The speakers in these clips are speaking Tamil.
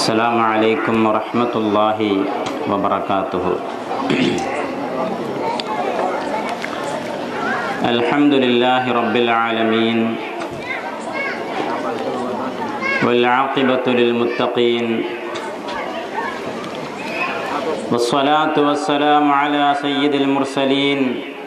السلام عليكم ورحمة الله وبركاته الحمد لله رب العالمين والعاقبة للمتقين والصلاة والسلام على سيد المرسلين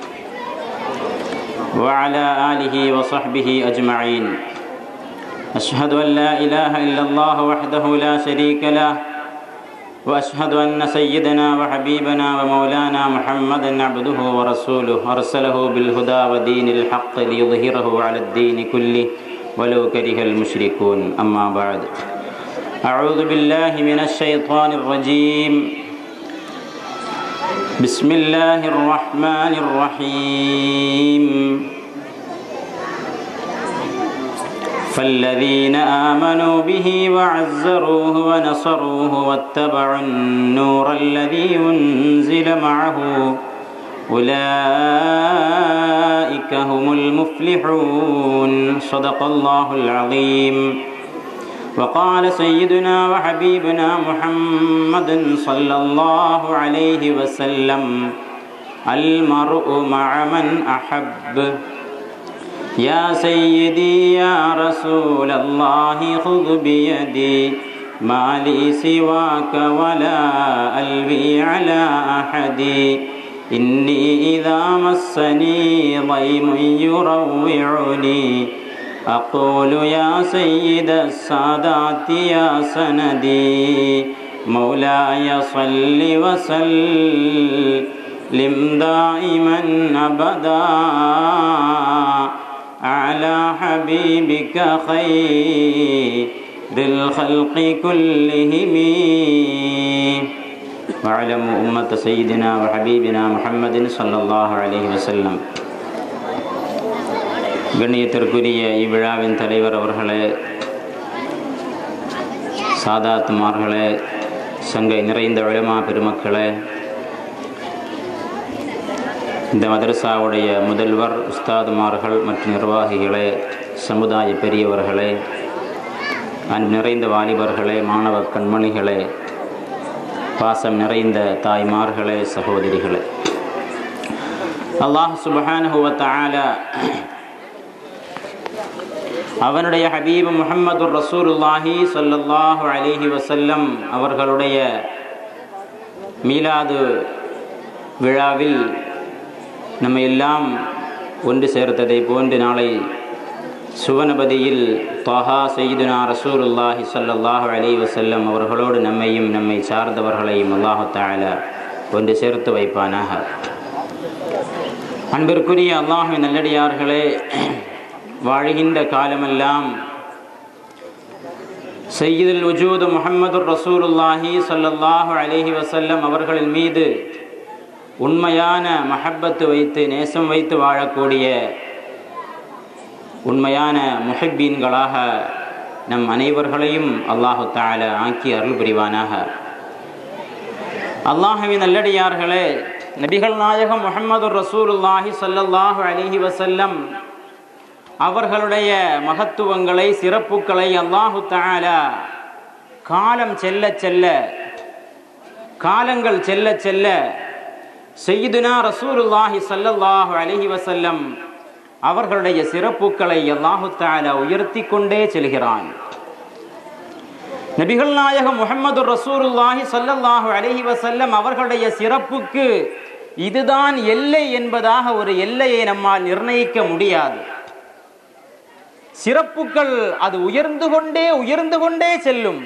وعلى آله وصحبه أجمعين أشهد أن لا إله إلا الله وحده لا شريك له وأشهد أن سيدنا وحبيبنا ومولانا محمدا عبده ورسوله أرسله بالهدى ودين الحق ليظهره على الدين كله ولو كره المشركون أما بعد أعوذ بالله من الشيطان الرجيم بسم الله الرحمن الرحيم فالذين آمنوا به وعزروه ونصروه واتبعوا النور الذي أنزل معه أولئك هم المفلحون صدق الله العظيم وقال سيدنا وحبيبنا محمد صلى الله عليه وسلم المرء مع من أحب يا سيدي يا رسول الله خذ بيدي ما لي سواك ولا ألوي على أحد إني إذا مسني ضيم يروعني أقول يا سيد السادات يا سندي مولاي صل وسلم دائما أبدا على حبيبك خير الخلق كلهم واعلموا أمة سيدنا وحبيبنا محمد صلى الله عليه وسلم கண்ணியத்திற்குரிய இவ்விழாவின் தலைவர் அவர்களே சாதாத்துமார்களே சங்கை நிறைந்த விளமா பெருமக்களே இந்த மதரசாவுடைய முதல்வர் உஸ்தாதுமார்கள் மற்றும் நிர்வாகிகளே சமுதாய பெரியவர்களே அன் நிறைந்த வாலிபர்களே மாணவ கண்மணிகளே பாசம் நிறைந்த தாய்மார்களே சகோதரிகளே அல்லாஹ் சுபஹானுவத்தால அவனுடைய ஹபீப் முகமது ரசூலுல்லாஹி சொல்லல்லாஹு அலிஹி வசல்லம் அவர்களுடைய மீலாது விழாவில் நம்ம எல்லாம் ஒன்று சேர்த்ததை போன்று நாளை சுவனபதியில் தொஹா செய்துனா ரசூலுல்லாஹி சல்லாஹு அலி வசல்லம் அவர்களோடு நம்மையும் நம்மை சார்ந்தவர்களையும் அல்லாஹு தால ஒன்று சேர்த்து வைப்பானாக அன்பிற்குரிய அல்லாஹின் நல்லடியார்களே வாழ்கின்ற காலமெல்லாம் செய்யுதுல் உஜூது முகமது ரசூலுல்லாஹி சல்லல்லாஹு அலிஹி வசல்லம் அவர்களின் மீது உண்மையான மஹப்பத்து வைத்து நேசம் வைத்து வாழக்கூடிய உண்மையான முஹப்பீன்களாக நம் அனைவர்களையும் அல்லாஹு தால ஆக்கி அருள் புரிவானாக அல்லாஹுவின் நல்லடியார்களே நபிகள் நாயகம் முகமது ரசூலுல்லாஹி சல்லல்லாஹு அலிஹி வசல்லம் அவர்களுடைய மகத்துவங்களை சிறப்புகளை அல்லாஹு தாலா காலம் செல்ல செல்ல காலங்கள் செல்ல செல்ல செய்துனா ரசூலுல்லாஹி சல்லல்லாஹு அலஹி வசல்லம் அவர்களுடைய சிறப்புகளை அல்லாஹு தாலா உயர்த்தி கொண்டே செல்கிறான் நபிகள் நாயகம் முகமது ரசூலுல்லாஹி சல்லல்லாஹு அலஹி வசல்லம் அவர்களுடைய சிறப்புக்கு இதுதான் எல்லை என்பதாக ஒரு எல்லையை நம்மால் நிர்ணயிக்க முடியாது சிறப்புகள் அது உயர்ந்து கொண்டே உயர்ந்து கொண்டே செல்லும்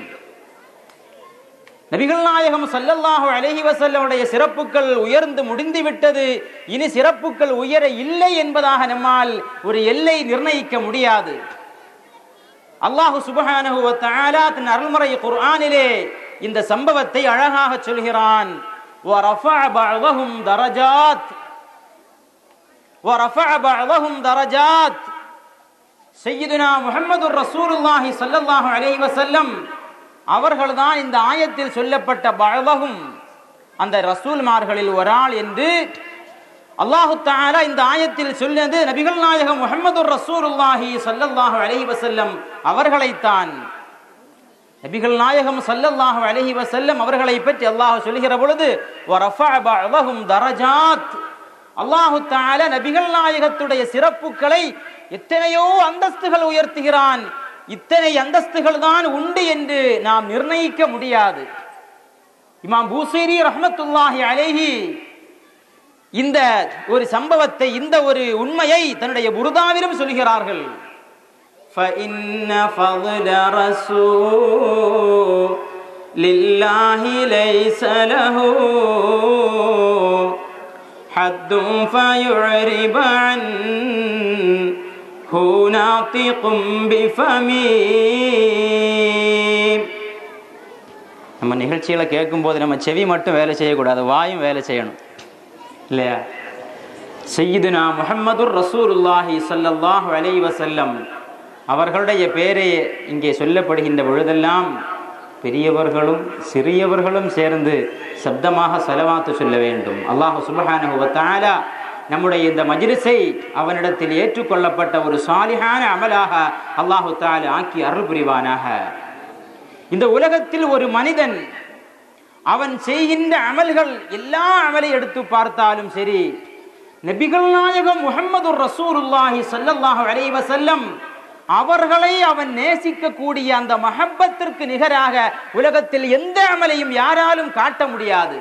நபிகள் நாயகம் சல்லல்லாஹு அலஹி வசல்லமுடைய சிறப்புகள் உயர்ந்து முடிந்து விட்டது இனி சிறப்புகள் உயர இல்லை என்பதாக நம்மால் ஒரு எல்லை நிர்ணயிக்க முடியாது அல்லாஹு சுபஹானஹு தஆலா தன் அருள்முறை குர்ஆனிலே இந்த சம்பவத்தை அழகாக சொல்கிறான் وَرَفَعَ بَعْضَهُمْ دَرَجَاتٍ وَرَفَعَ بَعْضَهُمْ دَرَجَاتٍ சையதுனா முஹம்மது ரசூலுல்லாஹி ஸல்லல்லாஹு அலைஹி வஸல்லம் அவர்கள்தான் இந்த ஆயத்தில் சொல்லப்பட்ட பழகும் அந்த ரசூல்மார்களில் ஒரு ஆள் என்று அல்லாஹு தாலா இந்த ஆயத்தில் சொன்னது நபிகள் நாயகம் முகமது ரசூலுல்லாஹி ஸல்லல்லாஹு அலைஹி வஸல்லம் அவர்களைத்தான் நபிகள் நாயகம் ஸல்லல்லாஹு அலைஹி வஸல்லம் அவர்களை பற்றி அல்லாஹ் சொல்லுகிற பொழுது வரஃபஅ பஅதஹும் தரஜாத் அல்லாஹு தஆலா நபிகள் நாயகத்துடைய சிறப்புகளை எத்தனையோ அந்தஸ்துகள் உயர்த்துகிறான் இத்தனை அந்தஸ்துகள் தான் உண்டு என்று நாம் நிர்ணயிக்க முடியாது இமாம் பூசைரி ரஹ்மத்துல்லாஹி அலைஹி இந்த ஒரு சம்பவத்தை இந்த ஒரு உண்மையை தன்னுடைய புருதாவிலும் சொல்கிறார்கள் فإن فضل رسول لله ليس له حد فيعرب عنه ناطق بفمي நம்ம நிகழ்ச்சிகளை கேட்கும்போது நம்ம செவி மட்டும் வேலை செய்யக்கூடாது வாயும் வேலை செய்யணும் இல்லையா செய்யுதுனா முஹம்மதுர் ரசூலுல்லாஹி ஸல்லல்லாஹு அலைஹி வஸல்லம் அவர்களுடைய பேரை இங்கே சொல்லப்படுகின்ற பொழுதெல்லாம் பெரியவர்களும் சிறியவர்களும் சேர்ந்து சப்தமாக செலவாத்து சொல்ல வேண்டும் அல்லாஹ் சுபஹானஹு வ தஆலா நம்முடைய இந்த மஜ்லிஸை அவனிடத்தில் ஏற்றுக்கொள்ளப்பட்ட ஒரு சாலிஹான அமலாக அல்லாஹு தஆலா ஆக்கி அருள் புரிவானாக இந்த உலகத்தில் ஒரு மனிதன் அவன் செய்கின்ற அமல்கள் எல்லா அமலை எடுத்து பார்த்தாலும் சரி நபிகள் நாயகம் முகமது ரசூலுல்லாஹி ஸல்லல்லாஹு அலைஹி வஸல்லம் அவர்களை அவன் நேசிக்கக்கூடிய அந்த மஹப்பத்திற்கு நிகராக உலகத்தில் எந்த அமலையும் யாராலும் காட்ட முடியாது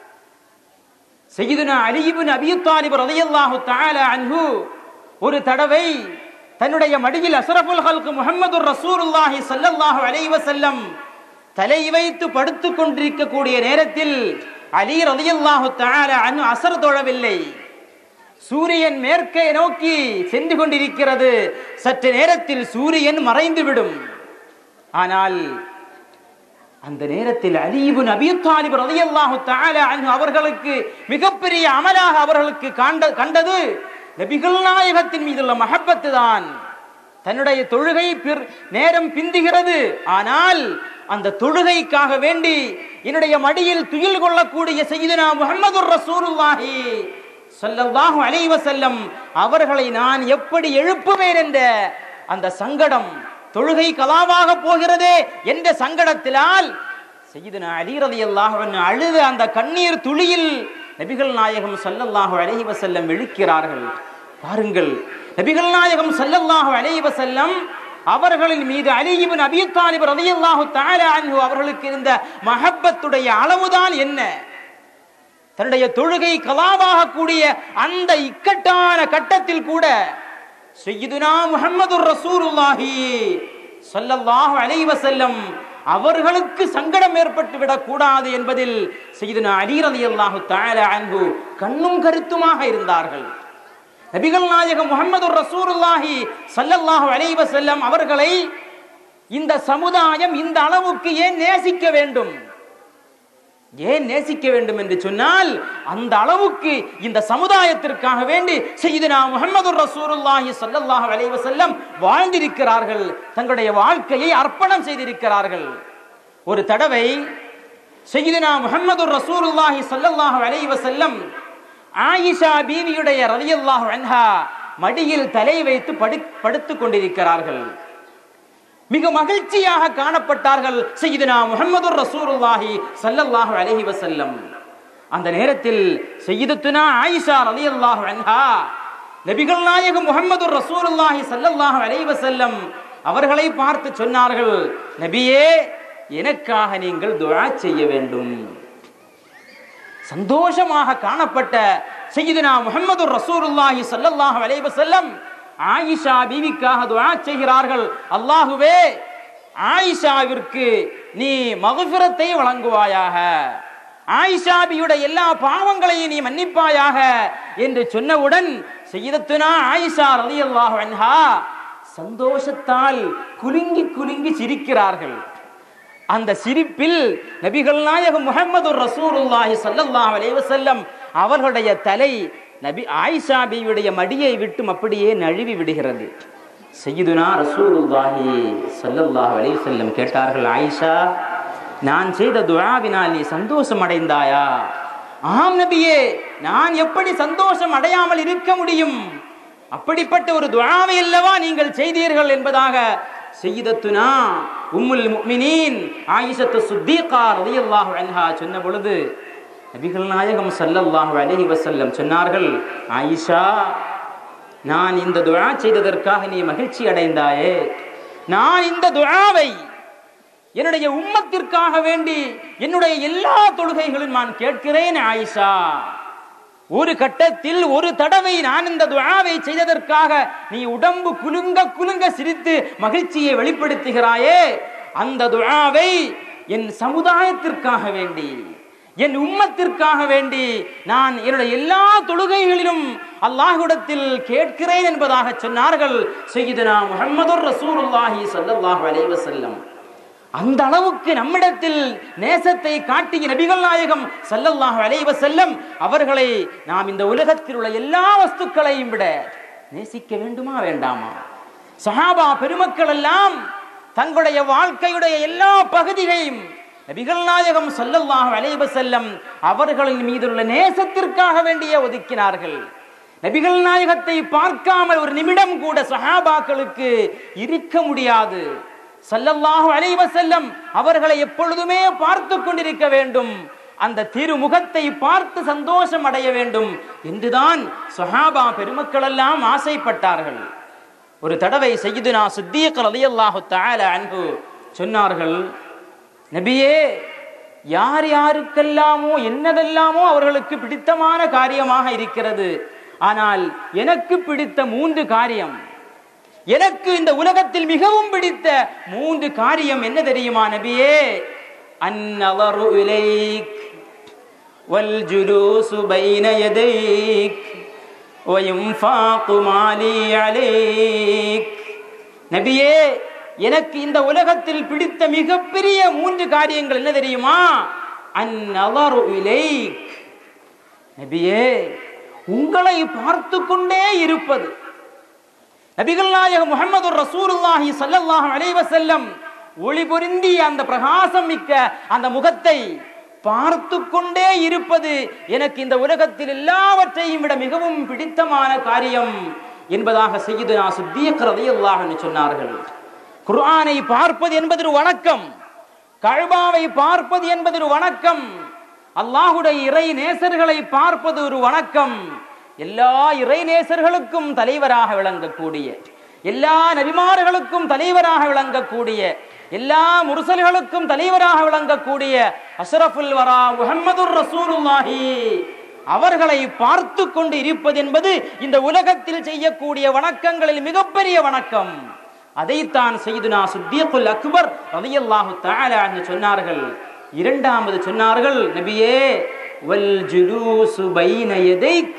செய்யுதுனா அலிபின் அபி தாலிப் ரலியல்லாஹு தஆலா அன்ஹு ஒரு தடவை தன்னுடைய மடியில் அஸ்ரஃபுல் ஹல்க் முஹம்மது ரசூலுல்லாஹி ஸல்லல்லாஹு அலைஹி வஸல்லம் தலை வைத்து படுத்துக் கொண்டிருக்கக்கூடிய நேரத்தில் அலி ரலியல்லாஹு தஆலா அன்ஹு அசர் தொழவில்லை சூரியன் மேற்கே நோக்கி சென்று கொண்டிருக்கிறது சற்று நேரத்தில் சூரியன் மறைந்துவிடும் ஆனால் அந்த நேரத்தில் அலீபு நபி தாலிப் ரலியல்லாஹு தஆலா அன்ஹு அவர்களுக்கு மிகப்பெரிய அமலாக அவர்களுக்கு காண்ட கண்டது நபிகள் நாயகத்தின் மீதுள்ள மஹப்பத்து தான் தன்னுடைய தொழுகை பிற- நேரம் பிந்துகிறது ஆனால் அந்த தொழுகைக்காக வேண்டி என்னுடைய மடியில் துயில் கொள்ளக்கூடிய செய்தனா முகமது ரசூலுல்லாஹி ஸல்லல்லாஹு அலைஹி வஸல்லம் அவர்களை நான் எப்படி எழுப்புவேன் என்ற அந்த சங்கடம் தொழுகை கலாவாக போகிறதே என்ற சங்கடத்தினால் செய்தனா அலி ரலியல்லாஹு அன்ஹு அழுத அந்த கண்ணீர் துளியில் நபிகள் நாயகம் ஸல்லல்லாஹு அலைஹி வஸல்லம் விழிக்கிறார்கள் பாருங்கள் நபிகள் நாயகம் ஸல்லல்லாஹு அலைஹி வஸல்லம் அவர்களின் மீது அலி இப்னு அபீ தாலிப் ரலியல்லாஹு தஆலா அன்ஹு அவர்களுக்கு இருந்த மஹப்பத்துடைய அளவுதான் என்ன தன்னுடைய தொழுகை கலாவாக கூடிய அந்த இக்கட்டான கட்டத்தில் கூட செய்யுதுனா முஹம்மது ரசூலுல்லாஹி ஸல்லல்லாஹு அலைஹி வஸல்லம் அவர்களுக்கு சங்கடம் ஏற்பட்டு விடக் கூடாது என்பதில் செய்யுதுனா அலி ரலியல்லாஹு தஆலா அன்ஹு கண்ணும் கருத்துமாக இருந்தார்கள் நபிகள் நாயகம் முகமது ரசூலுல்லாஹி ஸல்லல்லாஹு அலைஹி வஸல்லம் அவர்களை இந்த சமுதாயம் இந்த அளவுக்கு ஏன் நேசிக்க வேண்டும் ஏன் நேசிக்க வேண்டும் என்று சொன்னால் அந்த அளவுக்கு இந்த சமுதாயத்திற்காக வேண்டி செய்தனா முகமது ரசூலுல்லாஹி ஸல்லல்லாஹு அலைஹி வஸல்லம் வாழ்ந்திருக்கிறார்கள் தங்களுடைய வாழ்க்கையை அர்ப்பணம் செய்திருக்கிறார்கள் ஒரு தடவை செய்தனா முகமது ரசூலுல்லாஹி ஸல்லல்லாஹு அலைஹி வஸல்லம் ஆயிஷா பீவியுடைய ரலியல்லாஹு அன்ஹா மடியில் தலை வைத்து படு படுத்துக் கொண்டிருக்கிறார்கள் மிக மகிழ்ச்சியாக காணப்பட்டார்கள் செய்தனா முகமது ரசூலுல்லாஹி ஸல்லல்லாஹு அலைஹி வஸல்லம் அந்த நேரத்தில் செய்யதுனா ஆயிஷா ரலியல்லாஹு அன்ஹா நபிகள் நாயகம் முகமது ரசூலுல்லாஹி ஸல்லல்லாஹு அலைஹி வஸல்லம் அவர்களை பார்த்து சொன்னார்கள் நபியே எனக்காக நீங்கள் துஆ செய்ய வேண்டும் சந்தோஷமாக காணப்பட்ட செய்தனா முகமது ரசூலுல்லாஹி ஸல்லல்லாஹு அலைஹி வஸல்லம் ஆயிஷா பீவிக்காக துஆ செய்கிறார்கள் அல்லாஹுவே ஆயிஷாவிற்கு நீ மகஃபிரத்தை வழங்குவாயாக ஆயிஷா பியுடைய எல்லா பாவங்களையும் நீ மன்னிப்பாயாக என்று சொன்னவுடன் செய்தத்துனா ஆயிஷா ரலியல்லாஹு அன்ஹா சந்தோஷத்தால் குலுங்கி குலுங்கி சிரிக்கிறார்கள் அந்த சிரிப்பில் நபிகள் நாயகம் முகமது ரசூலுல்லாஹி ஸல்லல்லாஹு அலைஹி வஸல்லம் அவர்களுடைய தலை நபி ஆயிஷா பியுடைய மடியை விட்டும் அப்படியே நழுவி விடுகிறது சையதுனா ரசூலுல்லாஹி ஸல்லல்லாஹு அலைஹி வஸல்லம் கேட்டார்கள் ஆயிஷா நான் செய்த துஆவினால் நீ சந்தோஷம் அடைந்தாயா ஆம் நபியே நான் எப்படி சந்தோஷம் அடையாமல் இருக்க முடியும் அப்படிப்பட்ட ஒரு துஆவை அல்லவா நீங்கள் செய்தீர்கள் என்பதாக செய்தத்துனா உம்முல் முஃமினீன் ஆயிஷத்து சுத்தீகா ரலியல்லாஹு அன்ஹா சொன்ன பொழுது நபிகள் நாயகம் ஸல்லல்லாஹு அலைஹி வஸல்லம் சொன்னார்கள் ஆயிஷா நான் இந்த துஆ செய்ததற்காக நீ மகிழ்ச்சி அடைந்தாயே நான் இந்த துஆவை என்னுடைய உம்மத்திற்காக வேண்டி என்னுடைய எல்லா தொழுகைகளும் நான் கேட்கிறேன் ஆயிஷா ஒரு கட்டத்தில் ஒரு தடவை நான் இந்த துஆவை செய்ததற்காக நீ உடம்பு குலுங்க குலுங்க சிரித்து மகிழ்ச்சியை வெளிப்படுத்துகிறாயே அந்த துஆவை என் சமுதாயத்திற்காக வேண்டி என் உம்மத்திற்காக வேண்டி நான் என்னுடைய எல்லா தொழுகைகளிலும் அல்லாஹ்விடத்தில் கேட்கிறேன் என்பதாக சொன்னார்கள் செய்தனா முஹம்மதுர் ரசூலுல்லாஹி ஸல்லல்லாஹு அலைஹி வஸல்லம் அந்த அளவுக்கு நம்மிடத்தில் நேசத்தை காட்டிய நபிகள் நாயகம் ஸல்லல்லாஹு அலைஹி வஸல்லம் அவர்களை நாம் இந்த உலகத்தில் உள்ள எல்லா வஸ்துக்களையும் விட நேசிக்க வேண்டுமா வேண்டாமா சஹாபா பெருமக்கள் எல்லாம் தங்களுடைய வாழ்க்கையுடைய எல்லா பகுதிகளையும் நபிகள் நாயகம் ஸல்லல்லாஹு அலைஹி வஸல்லம் அவர்களின் மீதுள்ள நேசத்திற்காக வேண்டியே ஒதுக்கினார்கள் நபிகள் நாயகத்தை பார்க்காமல் ஒரு நிமிடம் கூட சஹாபாக்களுக்கு இருக்க முடியாது சல்லல்லாஹு அலைஹி வஸல்லம் அவர்களை எப்பொழுதுமே பார்த்து கொண்டிருக்க வேண்டும் அந்த திருமுகத்தை பார்த்து சந்தோஷம் அடைய வேண்டும் என்றுதான் சஹாபா பெருமக்கள் எல்லாம் ஆசைப்பட்டார்கள் ஒரு தடவை சையதுனா சித்தீக் ரலியல்லாஹு தஆலா அன்ஹு சொன்னார்கள் நபியே யார் யாருக்கெல்லாமோ என்னதெல்லாமோ அவர்களுக்கு பிடித்தமான காரியமாக இருக்கிறது ஆனால் எனக்கு பிடித்த மூன்று காரியம் எனக்கு இந்த உலகத்தில் மிகவும் பிடித்த மூன்று காரியம் என்ன தெரியுமா நபியே அந்நவரு இலைக் والجلوس بين يديك وينفاق مالي عليك நபியே எனக்கு இந்த உலகத்தில் பிடித்த மிகப்பெரிய மூன்று காரியங்கள் என்ன தெரியுமா அந்நவரு இலைக் நபியே உங்களை பார்த்து கொண்டே இருப்பது நபிகள் நாயகம் முகமது ரசூலுல்லாஹி ஸல்லல்லாஹு அலைஹி வஸல்லம் ஒளி பொருந்திய அந்த பிரகாசம் மிக்க அந்த முகத்தை பார்த்து கொண்டே இருப்பது எனக்கு இந்த உலகத்தில் எல்லாவற்றையும் விட மிகவும் பிடித்தமான காரியம் என்பதாக செய்து நான் சித்தியக் ரலியல்லாஹு அன்ஹு சொன்னார்கள் குர்ஆனை பார்ப்பது என்பது ஒரு வணக்கம் கழ்பாவை பார்ப்பது என்பது ஒரு வணக்கம் அல்லாஹுடைய இறை நேசர்களை பார்ப்பது ஒரு வணக்கம் எல்லா இறை நேசர்களுக்கும் தலைவராக விளங்கக்கூடிய எல்லா நபிமார்களுக்கும் தலைவராக விளங்கக்கூடிய எல்லா முரசல்களுக்கும் தலைவராக விளங்கக்கூடிய அஷ்ரஃபுல் வரா முஹம்மதுர் ரசூலுல்லாஹி அவர்களை பார்த்து கொண்டு இருப்பது என்பது இந்த உலகத்தில் செய்யக்கூடிய வணக்கங்களில் மிகப்பெரிய வணக்கம் அதைத்தான் செய்துனா சுத்தியக்குல் அக்பர் ரலியல்லாஹு தஆலா என்று சொன்னார்கள் இரண்டாவது சொன்னார்கள் நபியே வல் ஜுலூசு பைன யதைக்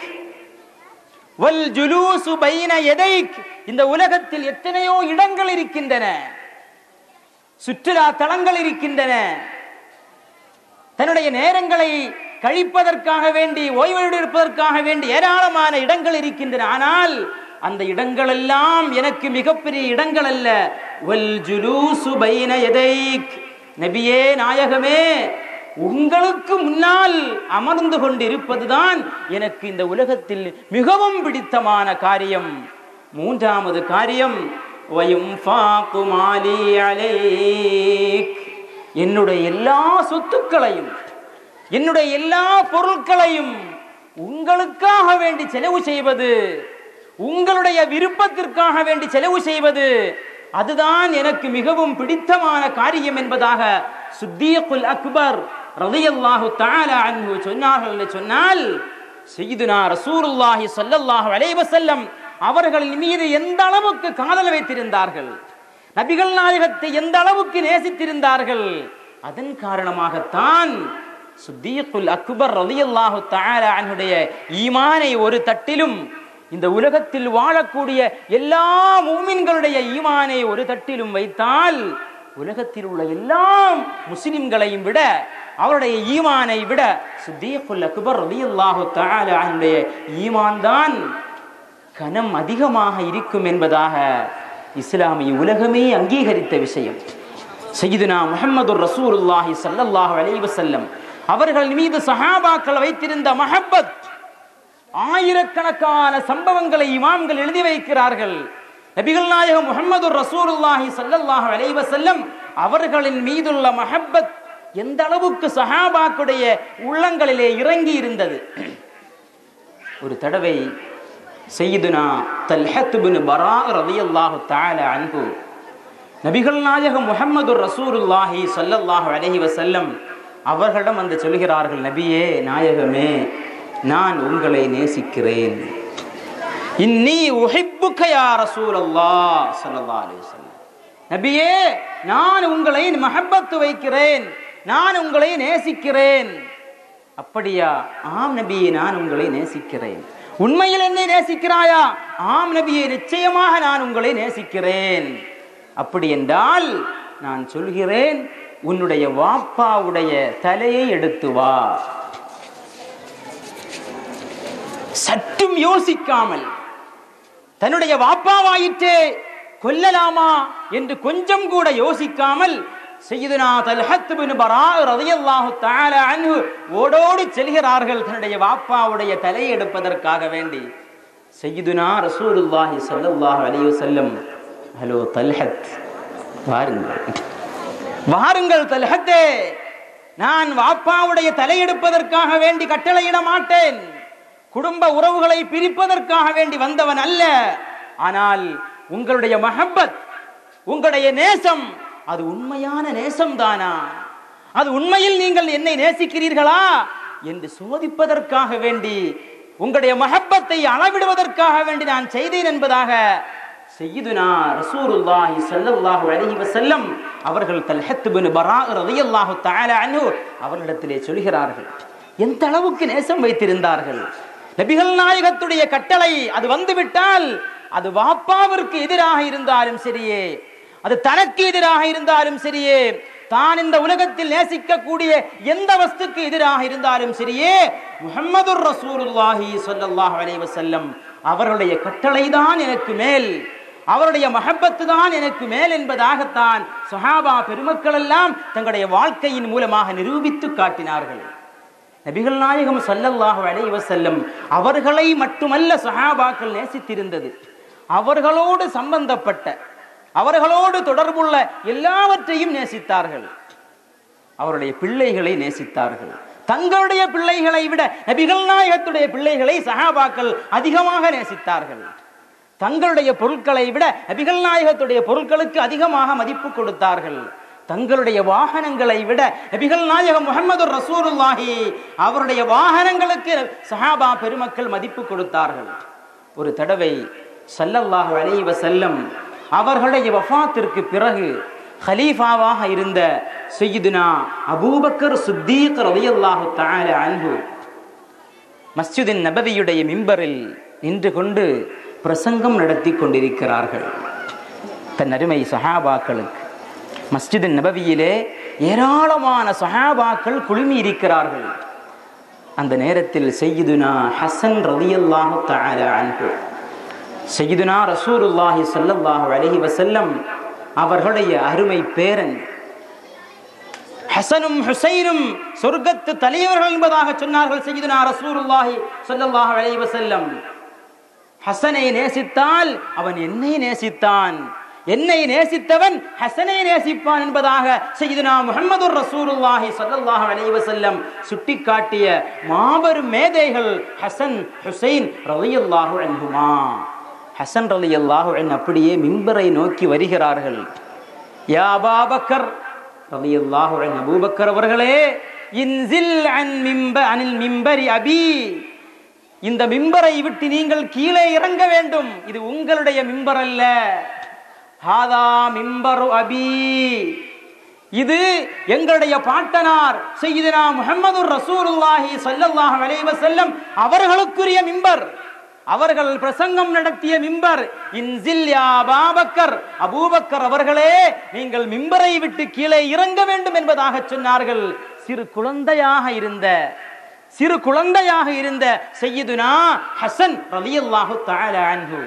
வல் ஜுலூசு பைன யதைக் இந்த உலகத்தில் எத்தனையோ இடங்கள் இருக்கின்றன சுற்றுலா தலங்கள் இருக்கின்றன தன்னுடைய நேரங்களை கழிப்பதற்காக வேண்டி ஓய்வெடுப்பதற்காக வேண்டி ஏராளமான இடங்கள் இருக்கின்றன ஆனால் அந்த இடங்கள் எல்லாம் எனக்கு மிகப்பெரிய இடங்கள் அல்ல வல் ஜுலூசு பைன யதைக் நபியே நாயகமே உங்களுக்கு முன்னால் அமர்ந்து கொண்டிருப்பதுதான் எனக்கு இந்த உலகத்தில் மிகவும் பிடித்தமான காரியம் மூன்றாவது காரியம் وَيُنْفَاقُ مَالِي عَلَيْكَ என்னுடைய எல்லா சொத்துக்களையும் என்னுடைய எல்லா பொருட்களையும் உங்களுக்காக வேண்டி செலவு செய்வது உங்களுடைய விருப்பத்திற்காக வேண்டி செலவு செய்வது அதுதான் எனக்கு மிகவும் பிடித்தமான காரியம் என்பதாக சுத்தீக்குல் அக்பர் ரலியல்லாஹு தஆலா அன்ஹு சொன்னார்கள் என்று சொன்னால் சையதுனா ரசூலுல்லாஹி ஸல்லல்லாஹு அலைஹி வஸல்லம் அவர்களின் மீது எந்த அளவுக்கு காதல் வைத்திருந்தார்கள் நபிகள் நாயகத்தை எந்த அளவுக்கு நேசித்திருந்தார்கள் அதன் காரணமாகத்தான் சுத்தீக்குல் அக்பர் ரலியல்லாஹு தஆலா அன்ஹுடைய ஈமானை ஒரு தட்டிலும் இந்த உலகத்தில் வாழக்கூடிய எல்லா மூமின்களுடைய ஈமானை ஒரு தட்டிலும் வைத்தால் உலகத்தில் உள்ள எல்லா முஸ்லிம்களையும் விட அவருடைய ஈமானை விட சுத்தீக்குல் அக்பர் ரலியல்லாஹு தஆலா அன்ஹுடைய ஈமான் தான் கனம் அதிகமாக இருக்கும் என்பதாக இஸ்லாமிய உலகமே அங்கீகரித்த விஷயம் சையதுனா முஹம்மது ரசூலுல்லாஹி ஸல்லல்லாஹு அலைஹி வஸல்லம் அவர்கள் மீது சஹாபாக்கள் வைத்திருந்த மஹப்பத் ஆயிரக்கணக்கான சம்பவங்களை இமாம்கள் எழுதி வைக்கிறார்கள் நபிகள் நாயகம் முஹம்மது ரசூலுல்லாஹி ஸல்லல்லாஹு அலைஹி வஸல்லம் அவர்களின் மீதுள்ள மஹப்பத் எந்த அளவுக்கு சஹாபாக்குடைய உள்ளங்களிலே இறங்கி இருந்தது ஒரு தடவை செய்யுதுனா தல்ஹத் பின் பரா ரலியல்லாஹு தஆலா அன்ஹு நபிகள் நாயகம் முஹம்மது ரசூலுல்லாஹி ஸல்லல்லாஹு அலைஹி வஸல்லம் அவர்களிடம் வந்து சொல்கிறார்கள் நபியே நாயகமே நான் உங்களை நேசிக்கிறேன் இன்னி உஹிப்புக்க யா ரசூலல்லாஹ் ஸல்லல்லாஹு அலைஹி வஸல்லம் நபியே நான் உங்களை மஹப்பத்து வைக்கிறேன் நான் உங்களை நேசிக்கிறேன் அப்படியா ஆம் நபியே நான் உங்களை நேசிக்கிறேன் உண்மையில் என்னை நேசிக்கிறாயா ஆம் நபியே நிச்சயமாக நான் உங்களை நேசிக்கிறேன் அப்படி என்றால் நான் சொல்கிறேன் உன்னுடைய வாப்பாவுடைய தலையை எடுத்து வா சற்றும் யோசிக்காமல் தன்னுடைய வாப்பாவாயிற்றே கொல்லலாமா என்று கொஞ்சம் கூட யோசிக்காமல் செய்யுதுனா தல்ஹத் பின் பரா ரலியல்லாஹு தஆலா அன்ஹு ஓடோடி செல்கிறார்கள் தன்னுடைய வாப்பாவுடைய தலை எடுப்பதற்காக வேண்டி செய்யுதுனா ரசூலுல்லாஹி ஸல்லல்லாஹு அலைஹி வஸல்லம் ஹலோ தல்ஹத் வாருங்கள் வாருங்கள் தல்ஹத்தே நான் வாப்பாவுடைய தலையெடுப்பதற்காக வேண்டி கட்டளையிட மாட்டேன் குடும்ப உறவுகளை பிரிப்பதற்காக வேண்டி வந்தவன் அல்ல ஆனால் உங்களுடைய மஹப்பத் உங்களுடைய நேசம் அது உண்மையான நேசம் தானா அது உண்மையில் நீங்கள் என்னை நேசிக்கிறீர்களா என்று சோதிப்பதற்காக வேண்டி உங்களுடைய மஹப்பத்தை அளவிடுவதற்காக வேண்டி நான் செய்தேன் என்பதாக செய்யுதுனா ரசூலுல்லாஹி ஸல்லல்லாஹு அலைஹி வஸல்லம் அவர்கள் தல்ஹத் பின் பரா ரலியல்லாஹு தஆலா அன்ஹு அவர்களிடத்திலே சொல்கிறார்கள் எந்த அளவுக்கு நேசம் வைத்திருந்தார்கள் நபிகள் நாயகத்துடைய கட்டளை அது வந்துவிட்டால் அது வாப்பாவிற்கு எதிராக இருந்தாலும் சரியே அது தனக்கு எதிராக இருந்தாலும் சரியே தான் இந்த உலகத்தில் நேசிக்கக்கூடிய எந்த வஸ்துக்கு எதிராக இருந்தாலும் சரியே முஹம்மது ரசூலுல்லாஹி ஸல்லல்லாஹு அலைஹி வஸல்லம் அவருடைய கட்டளை தான் எனக்கு மேல் அவருடைய மஹப்பத்து தான் எனக்கு மேல் என்பதாகத்தான் சஹாபா பெருமக்கள் எல்லாம் தங்களுடைய வாழ்க்கையின் மூலமாக நிரூபித்து காட்டினார்கள் நபிகள் நாயகம் ஸல்லல்லாஹு அலைஹி வஸல்லம் அவர்களை மட்டுமல்ல சஹாபாக்கள் நேசித்திருந்தது அவர்களோடு சம்பந்தப்பட்ட அவர்களோடு தொடர்புள்ள எல்லாவற்றையும் நேசித்தார்கள் அவருடைய பிள்ளைகளை நேசித்தார்கள் தங்களுடைய பிள்ளைகளை விட நபிகள் நாயகத்துடைய பிள்ளைகளை சஹாபாக்கள் அதிகமாக நேசித்தார்கள் தங்களுடைய பொருட்களை விட நபிகள் நாயகத்துடைய பொருட்களுக்கு அதிகமாக மதிப்பு கொடுத்தார்கள் தங்களுடைய வாகனங்களை விட நபிகள் நாயகம் முகமது ரசூலுல்லாஹி அவருடைய வாகனங்களுக்கு சஹாபா பெருமக்கள் மதிப்பு கொடுத்தார்கள் ஒரு தடவை சல்லல்லாஹு அலைஹி வஸல்லம் அவர்களுடைய வஃபாத்திற்கு பிறகு ஹலீஃபாவாக இருந்த சையீதுனா அபூபக்கர் சித்தீக் ரலியல்லாஹு தஆலா அன்ஹு மஸ்ஜிதின் நபவியுடைய மிம்பரில் நின்று கொண்டு பிரசங்கம் நடத்தி கொண்டிருக்கிறார்கள் தன் அருமை சஹாபாக்களுக்கு மஸ்ஜிதின் நபவியிலே ஏராளமான சஹாபாக்கள் குழுமி இருக்கிறார்கள் அந்த நேரத்தில் செய்யுதுனா ஹசன் ரலியல்லாஹு தஆலா அன்ஹு செய்யுதுனா ரசூலுல்லாஹி ஸல்லல்லாஹு அலைஹி வஸல்லம் அவர்களுடைய அருமை பேரன் ஹசனும் ஹுசைனும் சொர்க்கத்து தலைவர்கள் என்பதாக சொன்னார்கள் செய்யுதுனா ரசூலுல்லாஹி ஸல்லல்லாஹு அலைஹி வஸல்லம் ஹசனை நேசித்தால் அவன் என்னை நேசித்தான் என்னை நேசித்தவன் ஹசனை நேசிப்பான் என்பதாக செய்யுதுனா முஹம்மது ரசூலுல்லாஹி ஸல்லல்லாஹு அலைஹி வஸல்லம் சுட்டிக்காட்டிய மாபெரும் மேதைகள் ஹசன் ஹுசைன் ரலியல்லாஹு அன்ஹுமா ஹசன் ரலியல்லாஹு அன் அப்படியே மிம்பரை நோக்கி வருகிறார்கள் யா அபாபக்கர் ரலியல்லாஹு அன் அபூபக்கர் அவர்களே இன்சில் அன் மிம்ப அனில் மிம்பரி அபி இந்த மிம்பரை விட்டு நீங்கள் கீழே இறங்க வேண்டும் இது உங்களுடைய மிம்பர் அல்ல ஹாதா மிம்பரு அபி இது எங்களுடைய பாட்டனார் செய்யுதுனா முஹம்மது ரசூலுல்லாஹி ஸல்லல்லாஹு அலைஹி வஸல்லம் அவர்களுக்குரிய மிம்பர் அவர்கள் பிரசங்கம் நடத்திய மிம்பர் இன்சில் யா அபாபக்கர் அபூபக்கர் அவர்களே நீங்கள் மிம்பரை விட்டு கீழே இறங்க வேண்டும் என்பதாக சொன்னார்கள் சிறு குழந்தையாக இருந்த சிறு குழந்தையாக இருந்த செய்யுதுனா ஹசன் ரலியல்லாஹு தஆலா அன்ஹு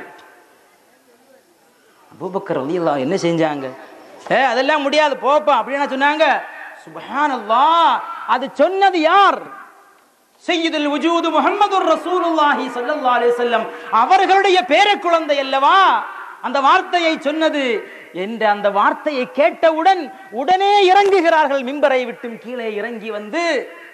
அபூபக்கர் ரலியல்லாஹு என்ன செஞ்சாங்க ஏ அதெல்லாம் முடியாது போப்பா அப்படின்னு சொன்னாங்க சுப்ஹானல்லாஹ் அது சொன்னது யார் செய்யுதுல் வஜூது முஹம்மது ரசூலுல்லாஹி ஸல்லல்லாஹு அலைஹி வஸல்லம் அவர்களுடைய பேர குழந்தை அல்லவா அந்த வார்த்தையை சொன்னது என்ற அந்த வார்த்தையை கேட்டவுடன் உடனே இறங்குகிறார்கள் மிம்பரை விட்டும் கீழே இறங்கி வந்து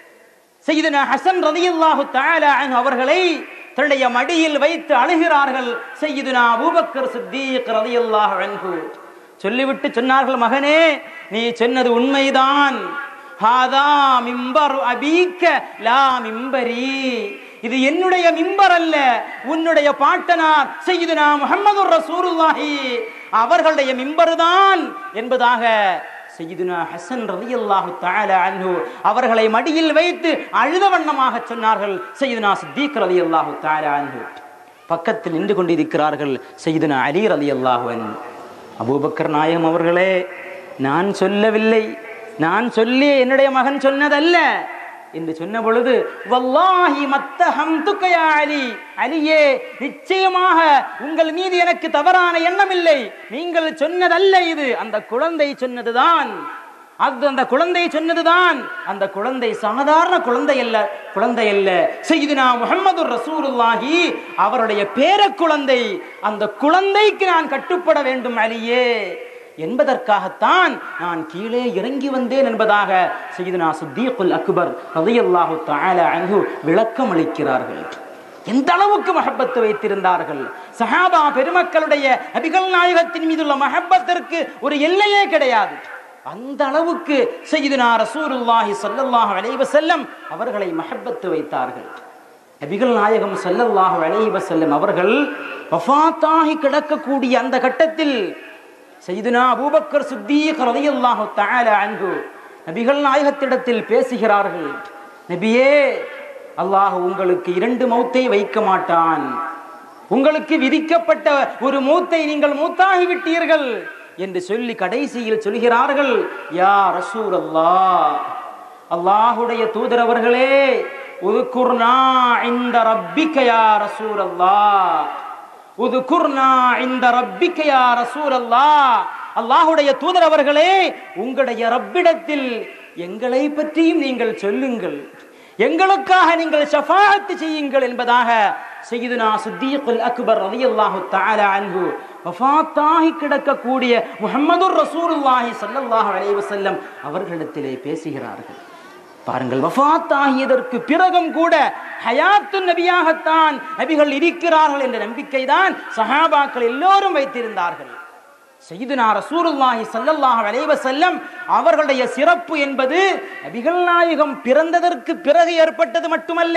செய்தன ஹசன் ரதியல்லாஹு தஆலா அன்ஹு அவர்களை தன்னுடைய மடியில் வைத்து அழுகிறார்கள் செய்யுதுனா அபூபக்கர் சித்தீக் ரலியல்லாஹு அன்ஹு சொல்லிவிட்டு சொன்னார்கள் மகனே நீ சொன்னது உண்மைதான் ஹாதா மிம்பர் அபீக்க லா மிம்பரி இது என்னுடைய மிம்பர் அல்ல உன்னுடைய பாட்டனார் செய்யுதுனா முஹம்மது ரசூலுல்லாஹி அவர்களுடைய மிம்பர் தான் என்பதாக செய்யுதுனா ஹசன் ரலியல்லாஹு தஆலா அன்ஹு அவர்களை மடியில் வைத்து அழுத வண்ணமாக சொன்னார்கள் செய்யுதுனா சித்தீக் ரலியல்லாஹு தஆலா அன்ஹு பக்கத்தில் நின்று கொண்டிருக்கிறார்கள் செய்யுதுனா அலி ரலியல்லாஹு அன்ஹு அபூபக்கர் நாயகம் அவர்களே நான் சொல்லவில்லை நான் சொல்லி என்னுடைய மகன் சொன்னதல்ல என்று சொன்ன பொழுது வல்லாஹி மத்தஹம் துக்கயா அலி அலியே நிச்சயமாக உங்கள் மீது எனக்கு தவறான எண்ணம் இல்லை நீங்கள் சொன்னதல்ல இது அந்த குழந்தை சொன்னதுதான் அது அந்த குழந்தை சொன்னதுதான் அந்த குழந்தை சாதாரண குழந்தை அல்ல குழந்தை அல்ல செய்தினா முகமது ரசூலுல்லாஹி அவருடைய பேர குழந்தை அந்த குழந்தைக்கு நான் கட்டுப்பட வேண்டும் அலியே என்பதற்காகத்தான் நான் கீழே இறங்கி வந்தேன் என்பதாக செய்தினா சித்தீக்குல் அக்பர் ரலியல்லாஹு தஆலா அன்ஹு விளக்கம் அளிக்கிறார்கள் எந்த அளவுக்கு மஹப்பத்து வைத்திருந்தார்கள் சஹாபா பெருமக்களுடைய நபிகள் நாயகத்தின் மீதுள்ள மஹப்பத்திற்கு ஒரு எல்லையே கிடையாது அந்த அளவுக்கு செய்தினா ரசூலுல்லாஹி ஸல்லல்லாஹு அலைஹி வஸல்லம் அவர்களை மஹப்பத்து வைத்தார்கள் நபிகள் நாயகம் ஸல்லல்லாஹு அலைஹி வஸல்லம் அவர்கள் வஃபாத்தாகி கிடக்கக்கூடிய அந்த கட்டத்தில் செய்துனா அபூபக்கர் சித்தீக் ரலியல்லாஹு தஆலா அன்ஹு நபிகள் நாயகத்திடத்தில் பேசுகிறார்கள் நபியே அல்லாஹ் உங்களுக்கு இரண்டு மௌத்தை வைக்க மாட்டான் உங்களுக்கு விதிக்கப்பட்ட ஒரு மூத்தை நீங்கள் மூத்தாகி விட்டீர்கள் என்று சொல்லி கடைசியில் சொல்கிறார்கள் யா ரசூல் அல்லாஹ் அல்லாஹுடைய தூதர் அவர்களே உதுகுர்னா இந்த ரப்பிக்க யா ரசூல் அல்லாஹ் உதுகுர்னா இந்த ரப்பிக்க யா ரசூல் அல்லாஹ் அல்லாஹுடைய தூதர் அவர்களே உங்களுடைய ரப்பிடத்தில் எங்களை பற்றியும் நீங்கள் சொல்லுங்கள் எங்களுக்காக நீங்கள் ஷஃபாஅத் செய்யுங்கள் என்பதாக சையதுனா சித்தீக்குல் அக்பர் ரலியல்லாஹு தஆலா அன்ஹு வஃபாத்தாகி கிடக்கக்கூடிய முஹம்மதுர் ரசூலுல்லாஹி ஸல்லல்லாஹு அலைஹி வஸல்லம் அவர்களிடத்திலே பேசுகிறார்கள் பாருங்கள் வஃபாத்தாகியதற்கு பிறகும் கூட ஹயாத்து நபியாகத்தான் நபிகள் இருக்கிறார்கள் என்ற நம்பிக்கை தான் சஹாபாக்கள் எல்லோரும் வைத்திருந்தார்கள் செய்துனா ரசூலுல்லாஹி ஸல்லல்லாஹு அலைஹி வஸல்லம் அவர்களுடைய சிறப்பு என்பது நபிகள் நாயகம் பிறந்ததற்கு பிறகு ஏற்பட்டது மட்டுமல்ல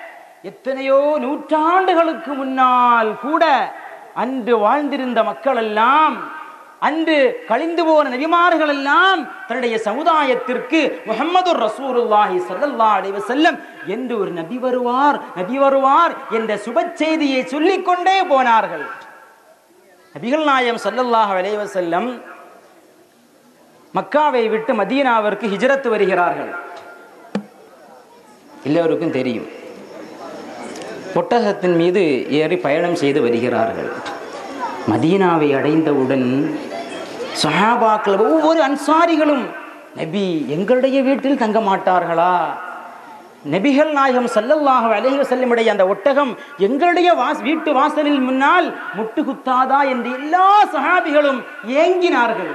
எத்தனையோ நூற்றாண்டுகளுக்கு முன்னால் கூட அன்று வாழ்ந்திருந்த மக்கள் எல்லாம் அன்று கழிந்து போன நபிமார்கள் எல்லாம் தன்னுடைய சமுதாயத்திற்கு முகமது ரசூலுல்லாஹி ஸல்லல்லாஹு அலைஹி வஸல்லம் என்று ஒரு நபி வருவார் நபி வருவார் என்ற சுப செய்தியை சொல்லிக் கொண்டே போனார்கள் நபிகள் நாயம் ஸல்லல்லாஹு அலைஹி வஸல்லம் மக்காவை விட்டு மதீனாவிற்கு ஹிஜ்ரத் வருகிறார்கள் எல்லோருக்கும் தெரியும் ஒட்டகத்தின் மீது ஏறி பயணம் செய்து வருகிறார்கள் மதீனாவை அடைந்தவுடன் சஹாபாக்கள் ஒவ்வொரு அன்சாரிகளும் நபி எங்களுடைய வீட்டில் தங்க மாட்டார்களா நபிகள் நாயகம் சல்லல்லாஹு அலைஹி வஸல்லமுடைய அந்த ஒட்டகம் எங்களுடைய வாஸ் வீட்டு வாசலில் முன்னால் முட்டு குத்தாதா என்று எல்லா சஹாபிகளும் ஏங்கினார்கள்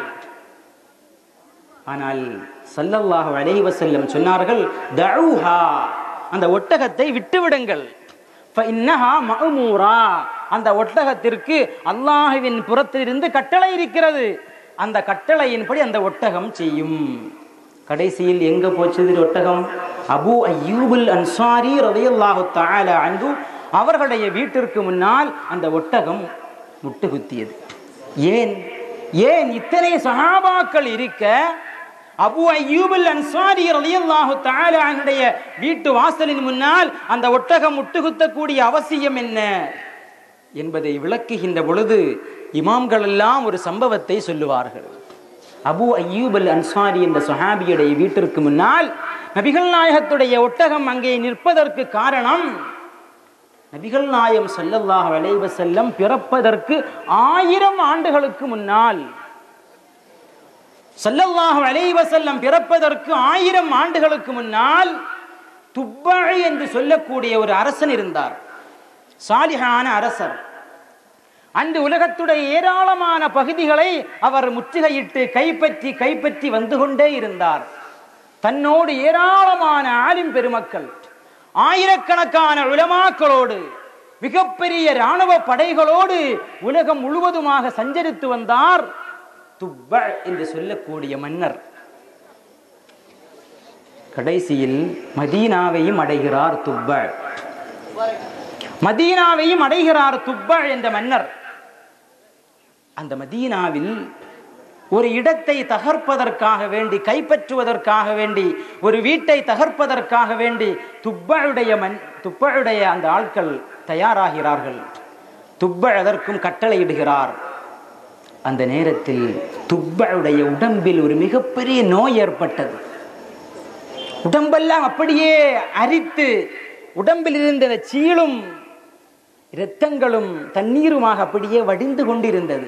ஆனால் சல்லல்லாஹு அலைஹி வஸல்லம் சொன்னார்கள் தஊஹா அந்த ஒட்டகத்தை விட்டுவிடுங்கள் ஃபஇன்னஹா மஅமூரா அந்த ஒட்டகத்திற்கு அல்லாஹ்வின் புறத்திலிருந்து கட்டளை இருக்கிறது அந்த கட்டளையின்படி அந்த ஒட்டகம் செய்யும் கடைசியில் எங்க போச்சது ஒட்டகம் அபு அய்யூபுல் அன்சாரி ரலியல்லாஹு தஆலா அன்ஹு அவர்களுடைய வீட்டிற்கு முன்னால் அந்த ஒட்டகம் முட்டு குத்தியது ஏன் ஏன் இத்தனை சஹாபாக்கள் இருக்க அபு அய்யூபுல் அன்சாரி ரலியல்லாஹு தஆலா அன்ஹுடைய வீட்டு வாசலின் முன்னால் அந்த ஒட்டகம் முட்டுகுத்தக்கூடிய அவசியம் என்ன என்பதை விளக்குகின்ற பொழுது இமாம்கள் எல்லாம் ஒரு சம்பவத்தை சொல்லுவார்கள் அபு அய்யூப் அல் அன்சாரி என்ற சஹாபியுடைய வீட்டிற்கு முன்னால் நபிகள் நாயகத்துடைய ஒட்டகம் அங்கே நிற்பதற்கு காரணம் நபிகள் நாயம் ஸல்லல்லாஹு அலைஹி வஸல்லம் பிறப்பதற்கு ஆயிரம் ஆண்டுகளுக்கு முன்னால் ஸல்லல்லாஹு அலைஹி வஸல்லம் பிறப்பதற்கு ஆயிரம் ஆண்டுகளுக்கு முன்னால் துப்பாழி என்று சொல்லக்கூடிய ஒரு அரசன் இருந்தார் சாலிஹான அரசர் அந்த உலகத்துடைய ஏராளமான பகுதிகளை அவர் முற்றுகையிட்டு கைப்பற்றி கைப்பற்றி வந்து கொண்டே இருந்தார் தன்னோடு ஏராளமான ஆலிம் பெருமக்கள் ஆயிரக்கணக்கான உலமாக்களோடு மிகப்பெரிய ராணுவ படைகளோடு உலகம் முழுவதுமாக சஞ்சரித்து வந்தார் துப்ப என்று சொல்லக்கூடிய மன்னர் கடைசியில் மதீனாவையும் அடைகிறார் துப்ப மதீனாவையும் அடைகிறார் துப்ப என்ற மன்னர் அந்த மதீனாவில் ஒரு இடத்தை தகர்ப்பதற்காக வேண்டி கைப்பற்றுவதற்காக வேண்டி ஒரு வீட்டை தகர்ப்பதற்காக வேண்டி துப்பழுடைய மண் துப்பழுடைய அந்த ஆட்கள் தயாராகிறார்கள் துப்ப அதற்கும் கட்டளையிடுகிறார் அந்த நேரத்தில் துப்பழுடைய உடம்பில் ஒரு மிகப்பெரிய நோய் ஏற்பட்டது உடம்பெல்லாம் அப்படியே அரித்து உடம்பில் இருந்த சீலும் இரத்தங்களும் தண்ணீருமாக அப்படியே வடிந்து கொண்டிருந்தது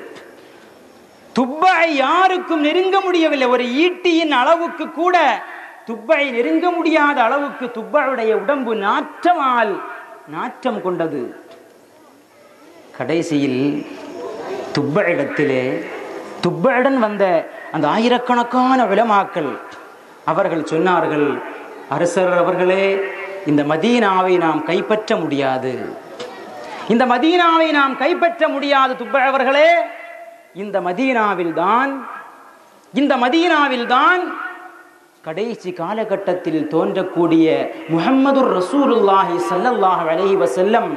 துப்பை யாருக்கும் நெருங்க முடியவில்லை ஒரு ஈட்டியின் அளவுக்கு கூட துப்பை நெருங்க முடியாத அளவுக்கு துப்பையுடைய உடம்பு நாற்றமால் நாற்றம் கொண்டது கடைசியில் துப்பையிடத்திலே துப்பையுடன் வந்த அந்த ஆயிரக்கணக்கான விளமாக்கள் அவர்கள் சொன்னார்கள் அரசர் அவர்களே இந்த மதீனாவை நாம் கைப்பற்ற முடியாது இந்த மதீனாவை நாம் கைப்பற்ற முடியாது துப்பை அவர்களே இந்த மதீனாவில் தான் இந்த மதீனாவில் தான் கடைசி காலகட்டத்தில் தோன்றக்கூடிய முஹம்மதுர் ரசூலுல்லாஹி ஸல்லல்லாஹு அலைஹி வஸல்லம்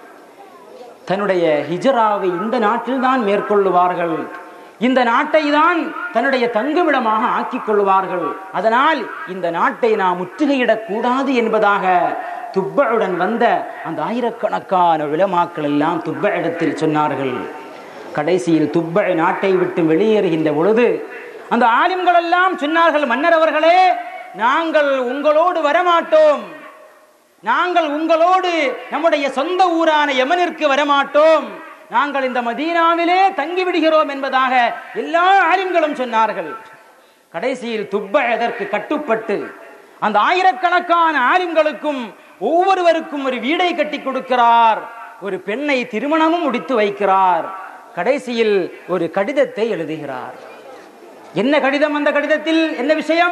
தன்னுடைய ஹிஜராவை இந்த நாட்டில் தான் மேற்கொள்ளுவார்கள் இந்த நாட்டை தான் தன்னுடைய தங்குமிடமாக ஆக்கிக் கொள்வார்கள் அதனால் இந்த நாட்டை நாம் முற்றுகையிடக் கூடாது என்பதாக துப்பழுடன் வந்த அந்த ஆயிரக்கணக்கான விளமாக்கள் எல்லாம் துப்ப இடத்தில் சொன்னார்கள் கடைசியில் துப்ப நாட்டை விட்டு வெளியேறுகின்ற பொழுது அந்த ஆலிம்கள் எல்லாம் சொன்னார்கள் மன்னர் அவர்களே நாங்கள் உங்களோடு வரமாட்டோம் நாங்கள் உங்களோடு நம்முடைய சொந்த ஊரான யமனிற்கு வரமாட்டோம் நாங்கள் இந்த மதீனாவிலே தங்கிவிடுகிறோம் என்பதாக எல்லா ஆலிம்களும் சொன்னார்கள் கடைசியில் துப்ப அதற்கு கட்டுப்பட்டு அந்த ஆயிரக்கணக்கான ஆலிம்களுக்கும் ஒவ்வொருவருக்கும் ஒரு வீடை கட்டி கொடுக்கிறார் ஒரு பெண்ணை திருமணமும் முடித்து வைக்கிறார் கடைசியில் ஒரு கடிதத்தை எழுதுகிறார் என்ன கடிதம் அந்த கடிதத்தில் என்ன விஷயம்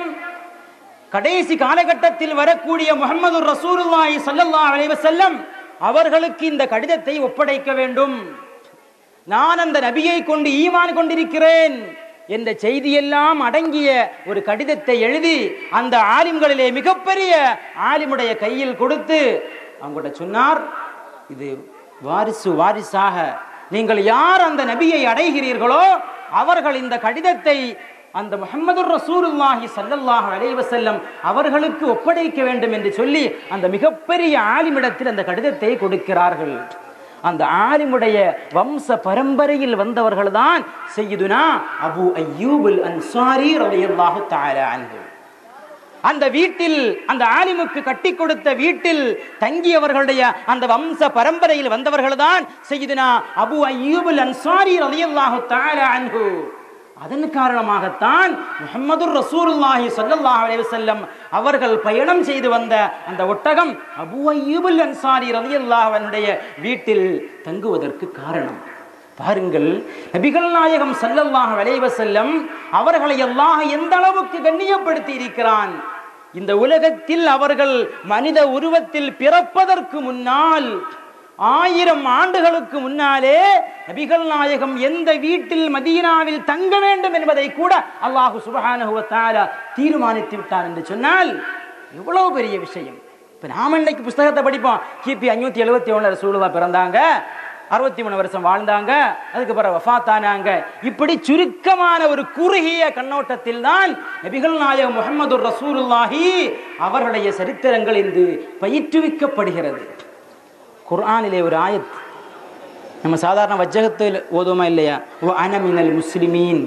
கடைசி காலகட்டத்தில் வரக்கூடிய முகமது ரசூலுல்லாஹி ஸல்லல்லாஹு அலைஹி வஸல்லம் அவர்களுக்கு இந்த கடிதத்தை ஒப்படைக்க வேண்டும் நான் அந்த நபியை கொண்டு ஈமான் கொண்டிருக்கிறேன் என்ற செய்தியெல்லாம் அடங்கிய ஒரு கடிதத்தை எழுதி அந்த ஆலிம்களிலே மிகப்பெரிய ஆலிமுடைய கையில் கொடுத்து அவங்கள்ட்ட சொன்னார் இது வாரிசு வாரிசாக நீங்கள் யார் அந்த நபியை அடைகிறீர்களோ அவர்கள் இந்த கடிதத்தை அந்த முகமது ரசூலுல்லாஹி ஸல்லல்லாஹு அலைஹி வஸல்லம் அவர்களுக்கு ஒப்படைக்க வேண்டும் என்று சொல்லி அந்த மிகப்பெரிய ஆலிமிடத்தில் அந்த கடிதத்தை கொடுக்கிறார்கள் அந்த ஆலிமுடைய வம்ச பரம்பரையில் வந்தவர்கள் தான் செய்யுதுனா அபு அய்யூபுல் அன்சாரி ரலியல்லாஹு தஆலா அன்ஹு அந்த வீட்டில் அந்த ஆலிமுக்கு கட்டி கொடுத்த வீட்டில் தங்கியவர்களுடைய அந்த வம்ச பரம்பரையில் வந்தவர்கள் தான் செய்யுதுனா அபு அய்யூபுல் அன்சாரி ரலியல்லாஹு தஆலா அன்ஹு அதன் காரணமாகத்தான் முஹம்மது ரசூலுல்லாஹி ஸல்லல்லாஹு அலைஹி வஸல்லம் அவர்கள் பயணம் செய்து வந்த அந்த ஒட்டகம் அபூ அய்யூபுல் அன்சாரி ரலியல்லாஹு அன்ஹுடைய வீட்டில் தங்குவதற்கு காரணம் பாருங்கள் நபிகள் நாயகம் ஸல்லல்லாஹு அலைஹி வஸல்லம் அவர்களை அல்லாஹ் எந்த அளவுக்கு கண்ணியப்படுத்தி இருக்கிறான் இந்த உலகத்தில் அவர்கள் மனித உருவத்தில் பிறப்பதற்கு முன்னால் ஆயிரம் ஆண்டுகளுக்கு முன்னாலே நபிகள் நாயகம் எந்த வீட்டில் மதீனாவில் தங்க வேண்டும் என்பதை கூட அல்லாஹு சுபஹானஹு வ தஆலா தீர்மானித்து விட்டார் என்று சொன்னால் எவ்வளவு பெரிய விஷயம் இப்ப நாம இன்னைக்கு புஸ்தகத்தை படிப்போம் கிபி அஞ்சூத்தி எழுபத்தி ஒண்ணுல ரசூலுல்லாஹ் பிறந்தாங்க அறுபத்தி மூணு வருஷம் வாழ்ந்தாங்க அதுக்கு பிறகு வஃபாத்தானாங்க இப்படி சுருக்கமான ஒரு குறுகிய கண்ணோட்டத்தில் தான் நபிகள் நாயகம் முகமது ரசூலுல்லாஹி அவர்களுடைய சரித்திரங்கள் இன்று பயிற்றுவிக்கப்படுகிறது குர்ஆனிலே ஒரு ஆயத் நம்ம சாதாரண வஜகத்தில் ஓதுமா இல்லையா ஓ அனமினல் முஸ்லிமீன்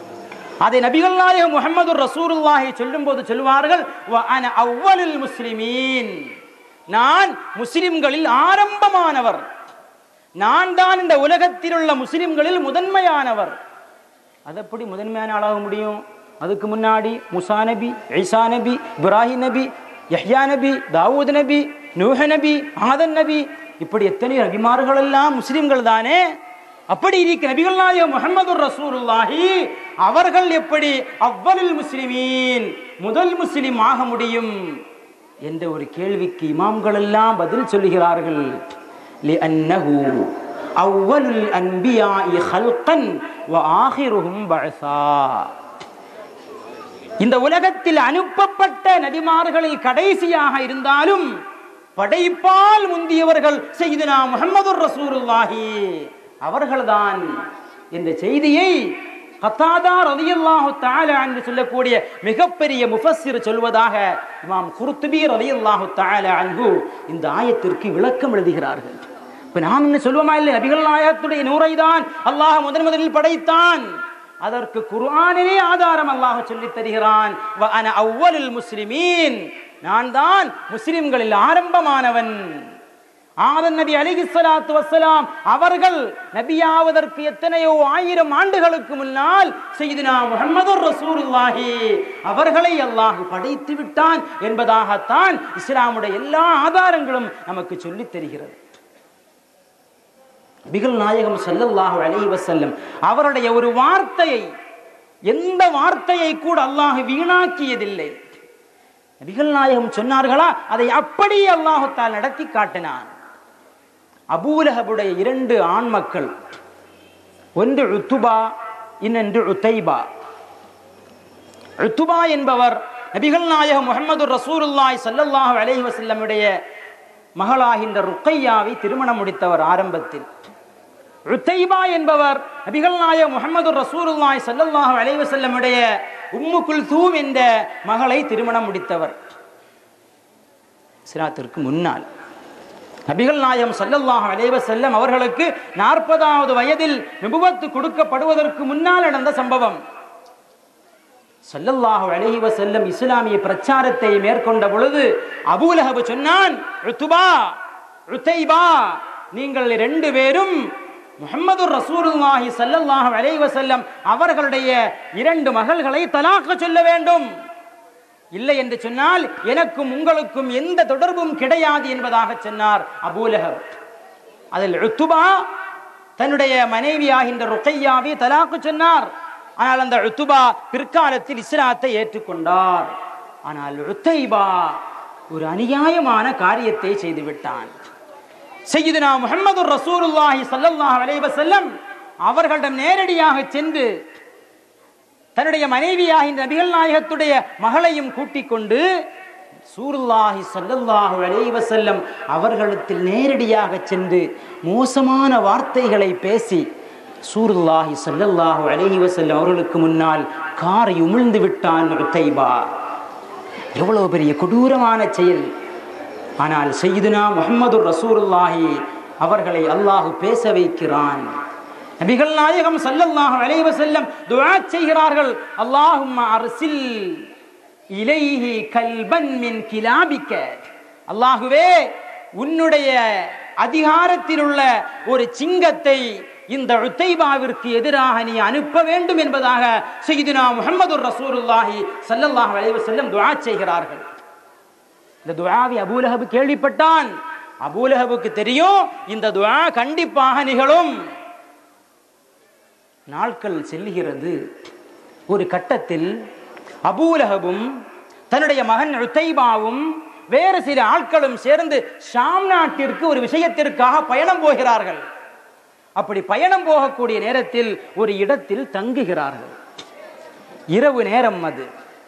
அதை நபிகள் நாயகம் முகமது ரசூலுல்லாஹி சொல்லும்போது சொல்லுவார்கள் "வ அன அவ்வலுல் முஸ்லிமீன் நான் முஸ்லிம்களில் ஆரம்பமானவர் நான் தான் இந்த உலகத்தில் உள்ள முஸ்லிம்களில் முதன்மையானவர் அது எப்படி முதன்மையான ஆளாக முடியும் அதுக்கு முன்னாடி முசா நபி ஐசா நபி இப்ராஹிம் நபி யஹ்யா நபி தாவூத் நபி நூஹ நபி ஆதன் நபி இப்படி எத்தனை நபிமார்கள் எல்லாம் முஸ்லிம்கள் தானே அப்படி இருக்க நபிகள் நாயகம் முகமது ரசூலுல்லாஹி அவர்கள் எப்படி அவ்வலில் முஸ்லிமீன் முதல் முஸ்லிம் ஆக முடியும் என்ற ஒரு கேள்விக்கு இமாம்கள் எல்லாம் பதில் சொல்லுகிறார்கள் லிஅன்னஹு அவ்வலுல் அன்பியாஇ ஹல்கன் வ ஆகிருஹும் பஅஸா இந்த உலகத்தில் அனுப்பப்பட்ட நபிமார்களில் கடைசியாக இருந்தாலும் படைப்பால் முந்தியவர்கள் செய்தினா முகமது ரசூலுல்லாஹி அவர்கள்தான் இந்த செய்தியை கத்தாதா ரலியல்லாஹு தஆலா என்று சொல்லக்கூடிய மிகப்பெரிய முஃபஸ்ஸிர் சொல்வதாக இமாம் குர்துபி ரலியல்லாஹு தஆலா அன்ஹு இந்த ஆயத்திற்கு விளக்கம் எழுதுகிறார்கள் இப்ப நாம் என்ன சொல்லுவோமா இல்லை நபிகள் நாயகத்துடைய நூரை தான் அல்லாஹ் முதன் முதலில் படைத்தான் அதற்கு குர்ஆனிலே ஆதாரம் அல்லாஹ் சொல்லித் தருகிறான் வ அன அவ்வலுல் முஸ்லிமீன் நான் தான் முஸ்லிம்களில் ஆரம்பமானவன் ஆதன் நபி அலிஹி ஸலாத்து வஸ்ஸலாம் அவர்கள் நபியாவதற்கு எத்தனையோ ஆயிரம் ஆண்டுகளுக்கு முன்னால் செய்தினா முஹம்மது ரசூலுல்லாஹி அவர்களை அல்லாஹ் படைத்து விட்டான் என்பதாகத்தான் இஸ்லாமுடைய எல்லா ஆதாரங்களும் நமக்கு சொல்லித் தருகிறது நபிகள் நாயகம் ஸல்லல்லாஹு அலைஹி வஸல்லம் அவருடைய ஒரு வார்த்தையை எந்த வார்த்தையை கூட அல்லாஹ் வீணாக்கியதில்லை நபிகள் நாயகம் சொன்னார்களா அதை அப்படியே அல்லாஹுத்தால் நடத்தி காட்டினான் அபூலஹபுடைய இரண்டு ஆண் மக்கள் ஒன்று உத்துபா இன்னொன்று உத்தைபா உத்துபா என்பவர் நபிகள் நாயகம் முகமது ரசூலுல்லாய் ஸல்லல்லாஹு அலைஹி வஸல்லமுடைய மகளாகின்ற ருக்கையாவை திருமணம் முடித்தவர் ஆரம்பத்தில் உத்தைபா என்பவர் நபிகள் நாயகம் முகமது ரசூலுல்லாய் ஸல்லல்லாஹு அலைஹி வஸல்லமுடைய உம்மு குல்தூம் என்ற மகளை திருமணம் முடித்தவர் சிராத்திற்கு முன்னால் நபிகள் நாயகம் ஸல்லல்லாஹு அலைஹி வஸல்லம் அவர்களுக்கு நாற்பதாவது வயதில் நிபுவத்து கொடுக்கப்படுவதற்கு முன்னால் நடந்த சம்பவம் ஸல்லல்லாஹு அலைஹி வஸல்லம் இஸ்லாமிய பிரச்சாரத்தை மேற்கொண்ட பொழுது அபூலஹப் சொன்னான் உத்துபா உத்தைபா நீங்கள் ரெண்டு பேரும் முஹம்மது ரசூலுல்லாஹி ஸல்லல்லாஹு அலைஹி வஸல்லம் அவர்களுடைய இரண்டு மகள்களை தலாக்க சொல்ல வேண்டும் இல்லை என்று சொன்னால் எனக்கும் உங்களுக்கும் எந்த தொடர்பும் கிடையாது என்பதாக சொன்னார் அபூலஹப் அதில் உத்துபா தன்னுடைய மனைவியாகின்ற ருக்கையாவை தலாக்கு சொன்னார் ஆனால் அந்த உத்துபா பிற்காலத்தில் இஸ்லாத்தை ஏற்றுக்கொண்டார் ஆனால் உத்தைபா ஒரு அநியாயமான காரியத்தை செய்து விட்டான் செய்யுதுனா முகமது ரசூலுல்லாஹி ஸல்லல்லாஹு அலைஹி வஸல்லம் அவர்களிடம் நேரடியாக சென்று தன்னுடைய மனைவியாகின்ற நபிகள் நாயகத்துடைய மகளையும் கூட்டிக் கொண்டு சூருல்லாஹி ஸல்லல்லாஹு அலைஹி வஸல்லம் அவர்களிடத்தில் நேரடியாக சென்று மோசமான வார்த்தைகளை பேசி சூருல்லாஹி ஸல்லல்லாஹு அலைஹி வஸல்லம் அவர்களுக்கு முன்னால் காரை உமிழ்ந்து விட்டான் உத்தைபா எவ்வளவு பெரிய கொடூரமான செயல் ஆனால் செய்துனா முகமது ரசூலுல்லாஹி அவர்களை அல்லாஹ் பேச வைக்கிறான் நபிகள் நாயகம் ஸல்லல்லாஹு அலைஹி வஸல்லம் துஆ செய்கிறார்கள் அல்லாஹும்ம அர்சில் இலைஹி கல்பன் மின் கிலாபிக்க அல்லாஹுவே உன்னுடைய அதிகாரத்தில் உள்ள ஒரு சிங்கத்தை இந்த உத்தைபாவிற்கு எதிராக நீ அனுப்ப வேண்டும் என்பதாக செய்தினா முகமது ரசூலுல்லாஹி ஸல்லல்லாஹு அலைஹி வஸல்லம் துஆ செய்கிறார்கள் இந்த துஆவை அபூலஹப் கேள்விப்பட்டான் அபூலஹபுக்கு தெரியும் இந்த துஆ கண்டிப்பாக நிகழும் நாட்கள் செல்லுகிறது ஒரு கட்டத்தில் அபூலஹபும் தன்னுடைய மகன் உத்தைபாவும் வேறு சில ஆட்களும் சேர்ந்து ஷாம் நாட்டிற்கு ஒரு விஷயத்திற்காக பயணம் போகிறார்கள் அப்படி பயணம் போகக்கூடிய நேரத்தில் ஒரு இடத்தில் தங்குகிறார்கள் இரவு நேரம் அது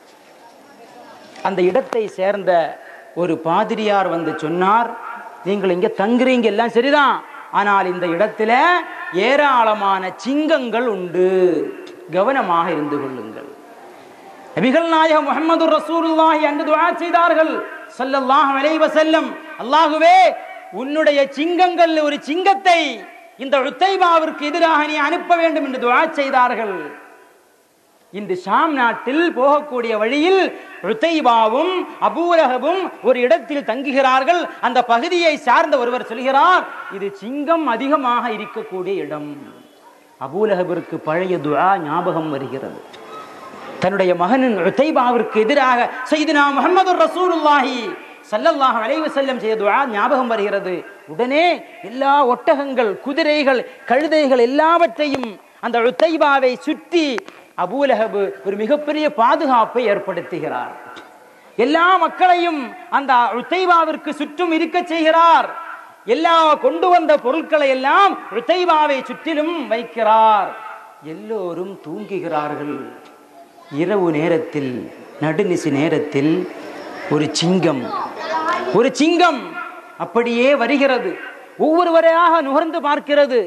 அந்த இடத்தை சேர்ந்த ஒரு பாதிரியார் வந்து சொன்னார் நீங்கள் இங்க தங்குறீங்க எல்லாம் சரிதான் ஆனால் இந்த இடத்துல ஏராளமான சிங்கங்கள் உண்டு கவனமாக இருந்து கொள்ளுங்கள் நபிகள் நாயகம் முகமது ரசூலுல்லாஹி அன்று துஆ செய்தார்கள் ஸல்லல்லாஹு அலைஹி வஸல்லம் அல்லாஹுவே உன்னுடைய சிங்கங்கள் ஒரு சிங்கத்தை இந்த உத்தைபாவிற்கு எதிராக நீ அனுப்ப வேண்டும் என்று துஆ செய்தார்கள் இன்று ஷாம் நாட்டில் போகக்கூடிய வழியில் ருத்தைபாவும் அபூலகபும் ஒரு இடத்தில் தங்குகிறார்கள் அந்த பகுதியை சார்ந்த ஒருவர் சொல்கிறார் இது சிங்கம் அதிகமாக இருக்கக்கூடிய இடம் அபூலகபிற்கு பழைய துஆ ஞாபகம் வருகிறது தன்னுடைய மகனின் ருத்தைபாவிற்கு எதிராக செய்தினா முகமது ரசூலுல்லாஹி சல்லல்லாஹு அலைஹி வஸல்லம் செய்த துஆ ஞாபகம் வருகிறது உடனே எல்லா ஒட்டகங்கள் குதிரைகள் கழுதைகள் எல்லாவற்றையும் அந்த உத்தைபாவை சுற்றி அபூலஹபு ஒரு மிகப்பெரிய பாதுகாப்பை ஏற்படுத்துகிறார் எல்லா மக்களையும் அந்த உத்தைபாவிற்கு சுற்றும் இருக்க செய்கிறார் எல்லா கொண்டு வந்த பொருட்களை எல்லாம் உத்தைபாவை சுற்றிலும் வைக்கிறார் எல்லோரும் தூங்குகிறார்கள் இரவு நேரத்தில் நடுநிசி நேரத்தில் ஒரு சிங்கம் ஒரு சிங்கம் அப்படியே வருகிறது ஒவ்வொருவரையாக நுகர்ந்து பார்க்கிறது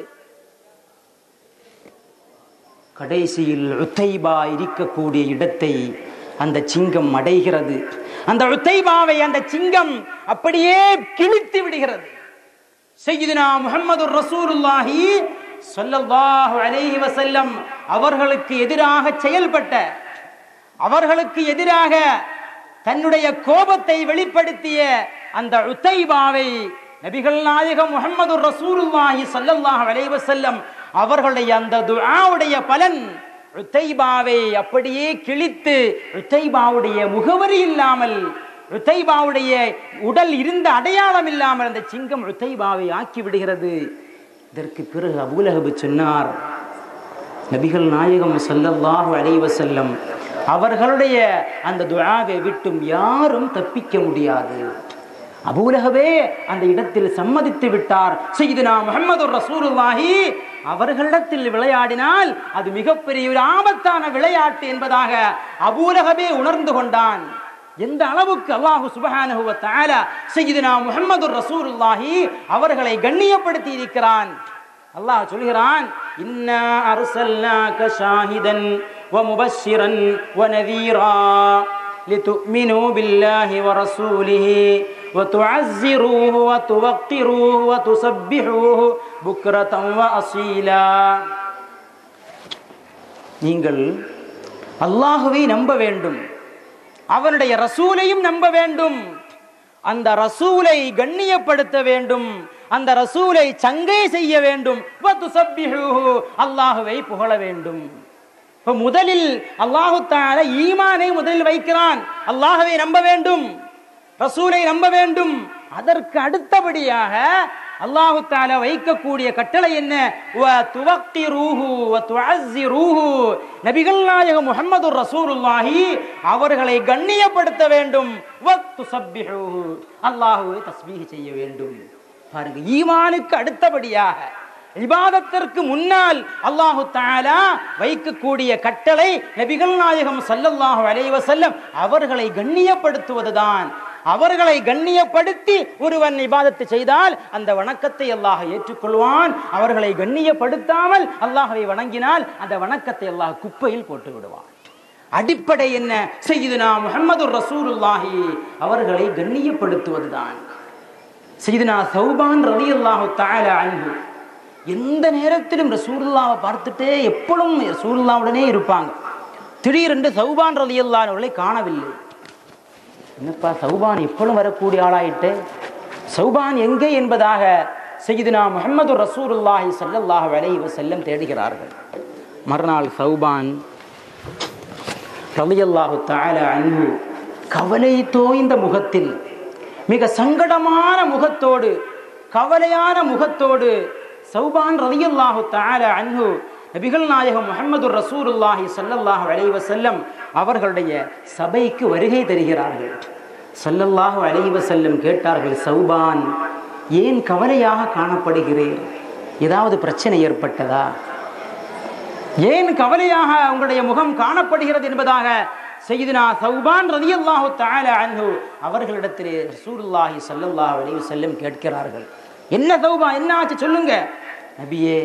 கடைசியில் உத்தைபா இருக்கக்கூடிய இடத்தை அந்த சிங்கம் அடைகிறது அந்த உத்தைபாவை அந்த சிங்கம் அப்படியே கிழித்து விடுகிறது செய்யுதுனா முகமது ரசூலுல்லாஹி ஸல்லல்லாஹு அலைஹி வஸல்லம் அவர்களுக்கு எதிராக செயல்பட்ட அவர்களுக்கு எதிராக தன்னுடைய கோபத்தை வெளிப்படுத்திய அந்த உத்தைபாவை நபிகள் நாயகம் முகமது ரசூலுல்லாஹி ஸல்லல்லாஹு அலைஹி வஸல்லம் அவர்களுடைய அந்த துஆவுடைய பலன் உத்தைபாவை அப்படியே கிழித்து உத்தைபாவுடைய முகவரி இல்லாமல் உத்தைபாவுடைய உடல் இருந்த அடையாளம் இல்லாமல் அந்த சிங்கம் உத்தைபாவை ஆக்கி விடுகிறது இதற்கு பிறகு அபூலஹபு சொன்னார் நபிகள் நாயகம் ஸல்லல்லாஹு அலைஹி வஸல்லம் அவர்களுடைய அந்த துஆவை விட்டும் யாரும் தப்பிக்க முடியாது அபூலகவே அந்த இடத்தில் சம்மதித்து விட்டார் செய்துனா முகமது ரசூலுல்லாஹி அவர்களிடத்தில் விளையாடினால் அது மிகப்பெரிய ஒரு ஆபத்தான விளையாட்டு என்பதாக அபூலகவே உணர்ந்து கொண்டான் எந்த அளவுக்கு அல்லாஹு சுபஹானஹு வ தஆலா சய்யிதுனா முஹம்மது ரசூலுல்லாஹி அவர்களை கண்ணியப்படுத்தி இருக்கிறான் அல்லாஹ் சொல்கிறான் இன்னா அர்சல்னாக ஷாஹிதன் வ முபஷ்ஷிரன் வ நதீரா لتؤمنوا بالله ورسوله وتعزروه وتوقروه وتسبحوه بكرة وأصيلا நீங்கள் அல்லாஹுவை நம்ப வேண்டும் அவனுடைய ரசூலையும் நம்ப வேண்டும் அந்த ரசூலை கண்ணியப்படுத்த வேண்டும் அந்த ரசூலை சங்கை செய்ய வேண்டும் வதுசப்பிஹூஹு, அல்லாஹுவை புகழ வேண்டும் இப்ப முதலில் அல்லாஹு தால ஈமானை முதலில் வைக்கிறான் அல்லாஹுவை நம்ப வேண்டும் ரசூலை நம்ப வேண்டும் அதற்கு அடுத்தபடியாக அல்லாஹு தாலா வைக்கக்கூடிய கட்டளை என்ன வ துவக்கிரூஹு வ துஅஸ்ஸிரூஹு. நபிகள் நாயகம் முஹம்மது ரசூலுல்லாஹி அவர்களை கண்ணியப்படுத்த வேண்டும் வ துஸப்பிஹூஹு. அல்லாஹுவை தஸ்பீஹ் செய்ய வேண்டும் பாருங்க ஈமானுக்கு அடுத்தபடியாக இபாதத்திற்கு முன்னால் அல்லாஹு தாலா வைக்கக்கூடிய கட்டளை நபிகள் நாயகம் ஸல்லல்லாஹு அலைஹி வஸல்லம் அவர்களை கண்ணியப்படுத்துவதுதான் அவர்களை கண்ணியப்படுத்தி ஒருவன் இபாதத்தை செய்தால் அந்த வணக்கத்தை அல்லாஹ் ஏற்றுக்கொள்வான் அவர்களை கண்ணியப்படுத்தாமல் அல்லாஹ்வை வணங்கினால் அந்த வணக்கத்தை அல்லாஹ் குப்பையில் போட்டு விடுவான் அடிப்படை என்ன செய்யுதுனா முஹம்மது ரசூலுல்லாஹி அவர்களை கண்ணியப்படுத்துவதுதான் செய்துனா சௌபான் ரலி அல்லாஹு தாலா அன்பு எந்த நேரத்திலும் ரசூலுல்லாவை பார்த்துட்டே எப்பொழுதும் ரசூலுல்லாவுடனே இருப்பாங்க திடீரென்று சௌபான் ரலி அவர்களை காணவில்லை என்னப்பா சௌபான் எப்பொழுதும் வரக்கூடிய ஆளாயிட்டு சௌபான் எங்கே என்பதாக செய்துனா முஹம்மது ரசூலுல்லாஹி ஸல்லல்லாஹு அலைஹி வஸல்லம் தேடுகிறார்கள் மறுநாள் சௌபான் ரலியல்லாஹு தஆலா அன்ஹு கவலை தோய்ந்த முகத்தில் மிக சங்கடமான முகத்தோடு கவலையான முகத்தோடு சௌபான் ரலியல்லாஹு தஆலா அன்ஹு நபிகள் நாயகம் முஹம்மது ரசூலுல்லாஹி ஸல்லல்லாஹு அலைஹி வஸல்லம் அவர்களுடைய சபைக்கு வருகை தருகிறார்கள் ஸல்லல்லாஹு அலைஹி வஸல்லம் கேட்டார்கள் சௌபான் ஏன் கவலையாக காணப்படுகிறீர் ஏதாவது பிரச்சனை ஏற்பட்டதா ஏன் கவலையாக உங்களுடைய முகம் காணப்படுகிறது என்பதாக செய்தினா சௌபான் ரதியல்லாஹு தஆலா அன்ஹு அவர்களிடத்திலே ரசூலுல்லாஹி ஸல்லல்லாஹு அலைஹி வஸல்லம் கேட்கிறார்கள் என்ன சௌபா என்ன ஆச்சு சொல்லுங்க நபியே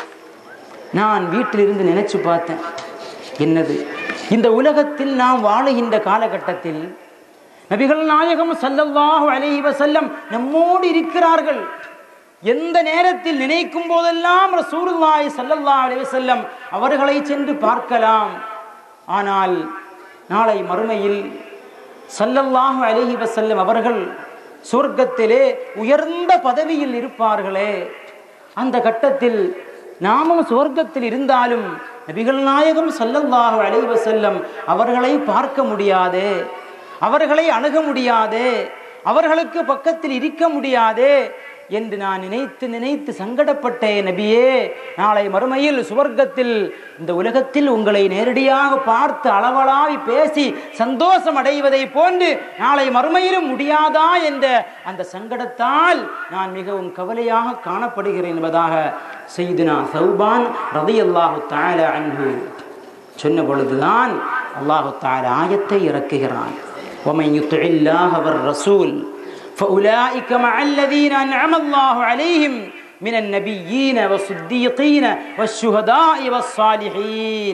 நான் வீட்டிலிருந்து நினைச்சு பார்த்தேன் என்னது இந்த உலகத்தில் நாம் வாழுகின்ற காலகட்டத்தில் நபிகள் நாயகம் ஸல்லல்லாஹு அலைஹி வஸல்லம் நம்மோடு இருக்கிறார்கள் எந்த நேரத்தில் நினைக்கும் போதெல்லாம் ரசூலுல்லாஹி ஸல்லல்லாஹு அலைஹி வஸல்லம் அவர்களை சென்று பார்க்கலாம் ஆனால் நாளை மறுமையில் ஸல்லல்லாஹு அலைஹி வஸல்லம் அவர்கள் சொர்க்கத்திலே உயர்ந்த பதவியில் இருப்பார்களே அந்த கட்டத்தில் நாமும் சொர்க்கத்தில் இருந்தாலும் நபிகள் நாயகம் ஸல்லல்லாஹு அலைஹி வஸல்லம் அவர்களை பார்க்க முடியாதே அவர்களை அணுக முடியாதே அவர்களுக்கு பக்கத்தில் இருக்க முடியாதே என்று நான் நினைத்து நினைத்து சங்கடப்பட்டேன் நபியே நாளை மறுமையில் சுவர்க்கத்தில் இந்த உலகத்தில் உங்களை நேரடியாக பார்த்து அளவலாவி பேசி சந்தோஷம் அடைவதை போன்று நாளை மறுமையிலும் முடியாதா என்ற அந்த சங்கடத்தால் நான் மிகவும் கவலையாக காணப்படுகிறேன் என்பதாக செய்தினா சௌபான் ரதியல்லாஹு தால அன்பு சொன்ன பொழுதுதான் அல்லாஹு தால ஆயத்தை இறக்குகிறான் ومن يطع الله والرسول فأولئك مع الذين أنعم الله عليهم من النبيين والصديقين والشهداء والصالحين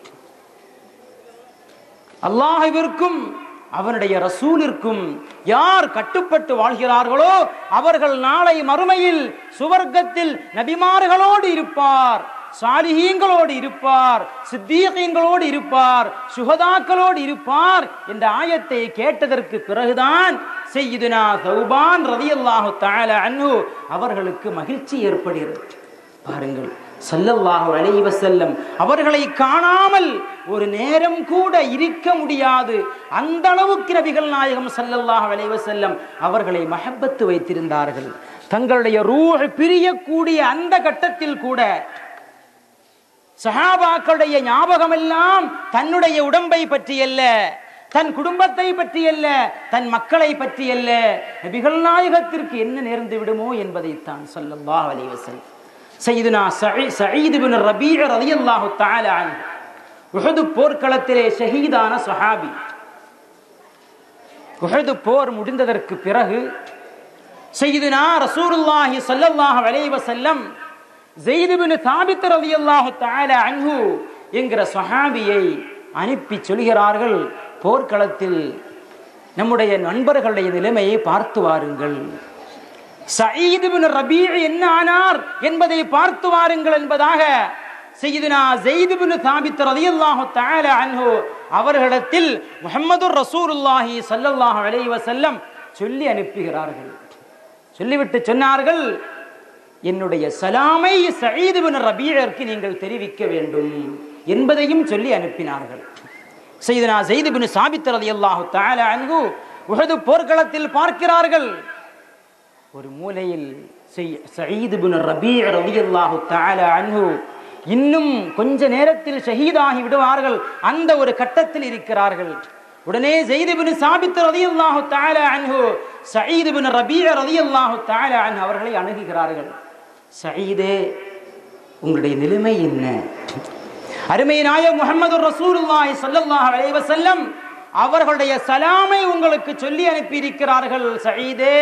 அல்லாஹிற்கும் அவனுடைய ரசூலிற்கும் யார் கட்டுப்பட்டு வாழ்கிறார்களோ அவர்கள் நாளை மறுமையில் சுவர்க்கத்தில் நபிமார்களோடு இருப்பார் சாலிஹீங்களோடு இருப்பார் சித்தீகங்களோடு இருப்பார் சுகதாக்களோடு இருப்பார் என்ற ஆயத்தை கேட்டதற்கு பிறகுதான் செய்யுதுனா சௌபான் ரதியல்லாஹு தால அன்ஹு அவர்களுக்கு மகிழ்ச்சி ஏற்படுகிறது பாருங்கள் சல்லல்லாஹு அலைஹி வஸல்லம் அவர்களை காணாமல் ஒரு நேரம் கூட இருக்க முடியாது அந்த அளவுக்கு நபிகள் நாயகம் சல்லல்லாஹு அலைஹி வஸல்லம் அவர்களை மஹப்பத்து வைத்திருந்தார்கள் தங்களுடைய ரூஹ் பிரியக்கூடிய அந்த கட்டத்தில் கூட சஹாபாக்களுடைய ஞாபகம் எல்லாம் தன்னுடைய உடம்பை பற்றி அல்ல தன் குடும்பத்தை பற்றி அல்ல தன் மக்களை பற்றி அல்ல நபிகள் நாயகத்திற்கு என்ன நேர்ந்து விடுமோ என்பதைத்தான் சொல்லல்லாஹ் அலைவசல் செய்துனா சயீது பின் ரபீ ரலியல்லாஹு தஆலா அன்ஹு உஹது போர்க்களத்திலே ஷஹீதான சஹாபி உஹது போர் முடிந்ததற்கு பிறகு செய்துனா ரசூலுல்லாஹி ஸல்லல்லாஹு அலைஹி வஸல்லம் ஜெயிது பின் தாபித் ரலியல்லாஹு தஆலா அன்ஹு என்கிற சஹாபியை அனுப்பி சொல்கிறார்கள் போர்க்களத்தில் நம்முடைய நண்பர்களுடைய நிலைமையை பார்த்து வாருங்கள் சயீது பின் ரபீ என்ன ஆனார் என்பதை பார்த்து வாருங்கள் என்பதாக செய்யுதுனா ஜெயிது பின் தாபித் ரலியல்லாஹு தஆலா அன்ஹு அவர்களிடத்தில் முஹம்மது ரசூலுல்லாஹி ஸல்லல்லாஹு அலைஹி வஸல்லம் சொல்லி அனுப்புகிறார்கள் சொல்லிவிட்டு சொன்னார்கள் என்னுடைய சலாமை சயீது பின் ரபீழருக்கு நீங்கள் தெரிவிக்க வேண்டும் என்பதையும் சொல்லி அனுப்பினார்கள் செய்தனா செய்து பின் சாபித் ரலியல்லாஹு தஆலா அன்ஹு உஹது போர்க்களத்தில் பார்க்கிறார்கள் ஒரு மூலையில் சயீது பின் ரபீ ரலியல்லாஹு தஆலா அன்ஹு இன்னும் கொஞ்ச நேரத்தில் ஷஹீதாகி விடுவார்கள் அந்த ஒரு கட்டத்தில் இருக்கிறார்கள் உடனே ஜெயிது பின் சாபித் ரலியல்லாஹு தஆலா அன்ஹு சயீது பின் ரபீ ரலியல்லாஹு தஆலா அன்ஹு அவர்களை அணுகுகிறார்கள் சயீதே உங்களுடைய நிலைமை என்ன அருமை நாயகம் முகமது ரசூலுல்லாஹி ஸல்லல்லாஹு அலைஹி வஸல்லம் அவர்களுடைய சலாமை உங்களுக்கு சொல்லி அனுப்பி இருக்கிறார்கள் சயீதே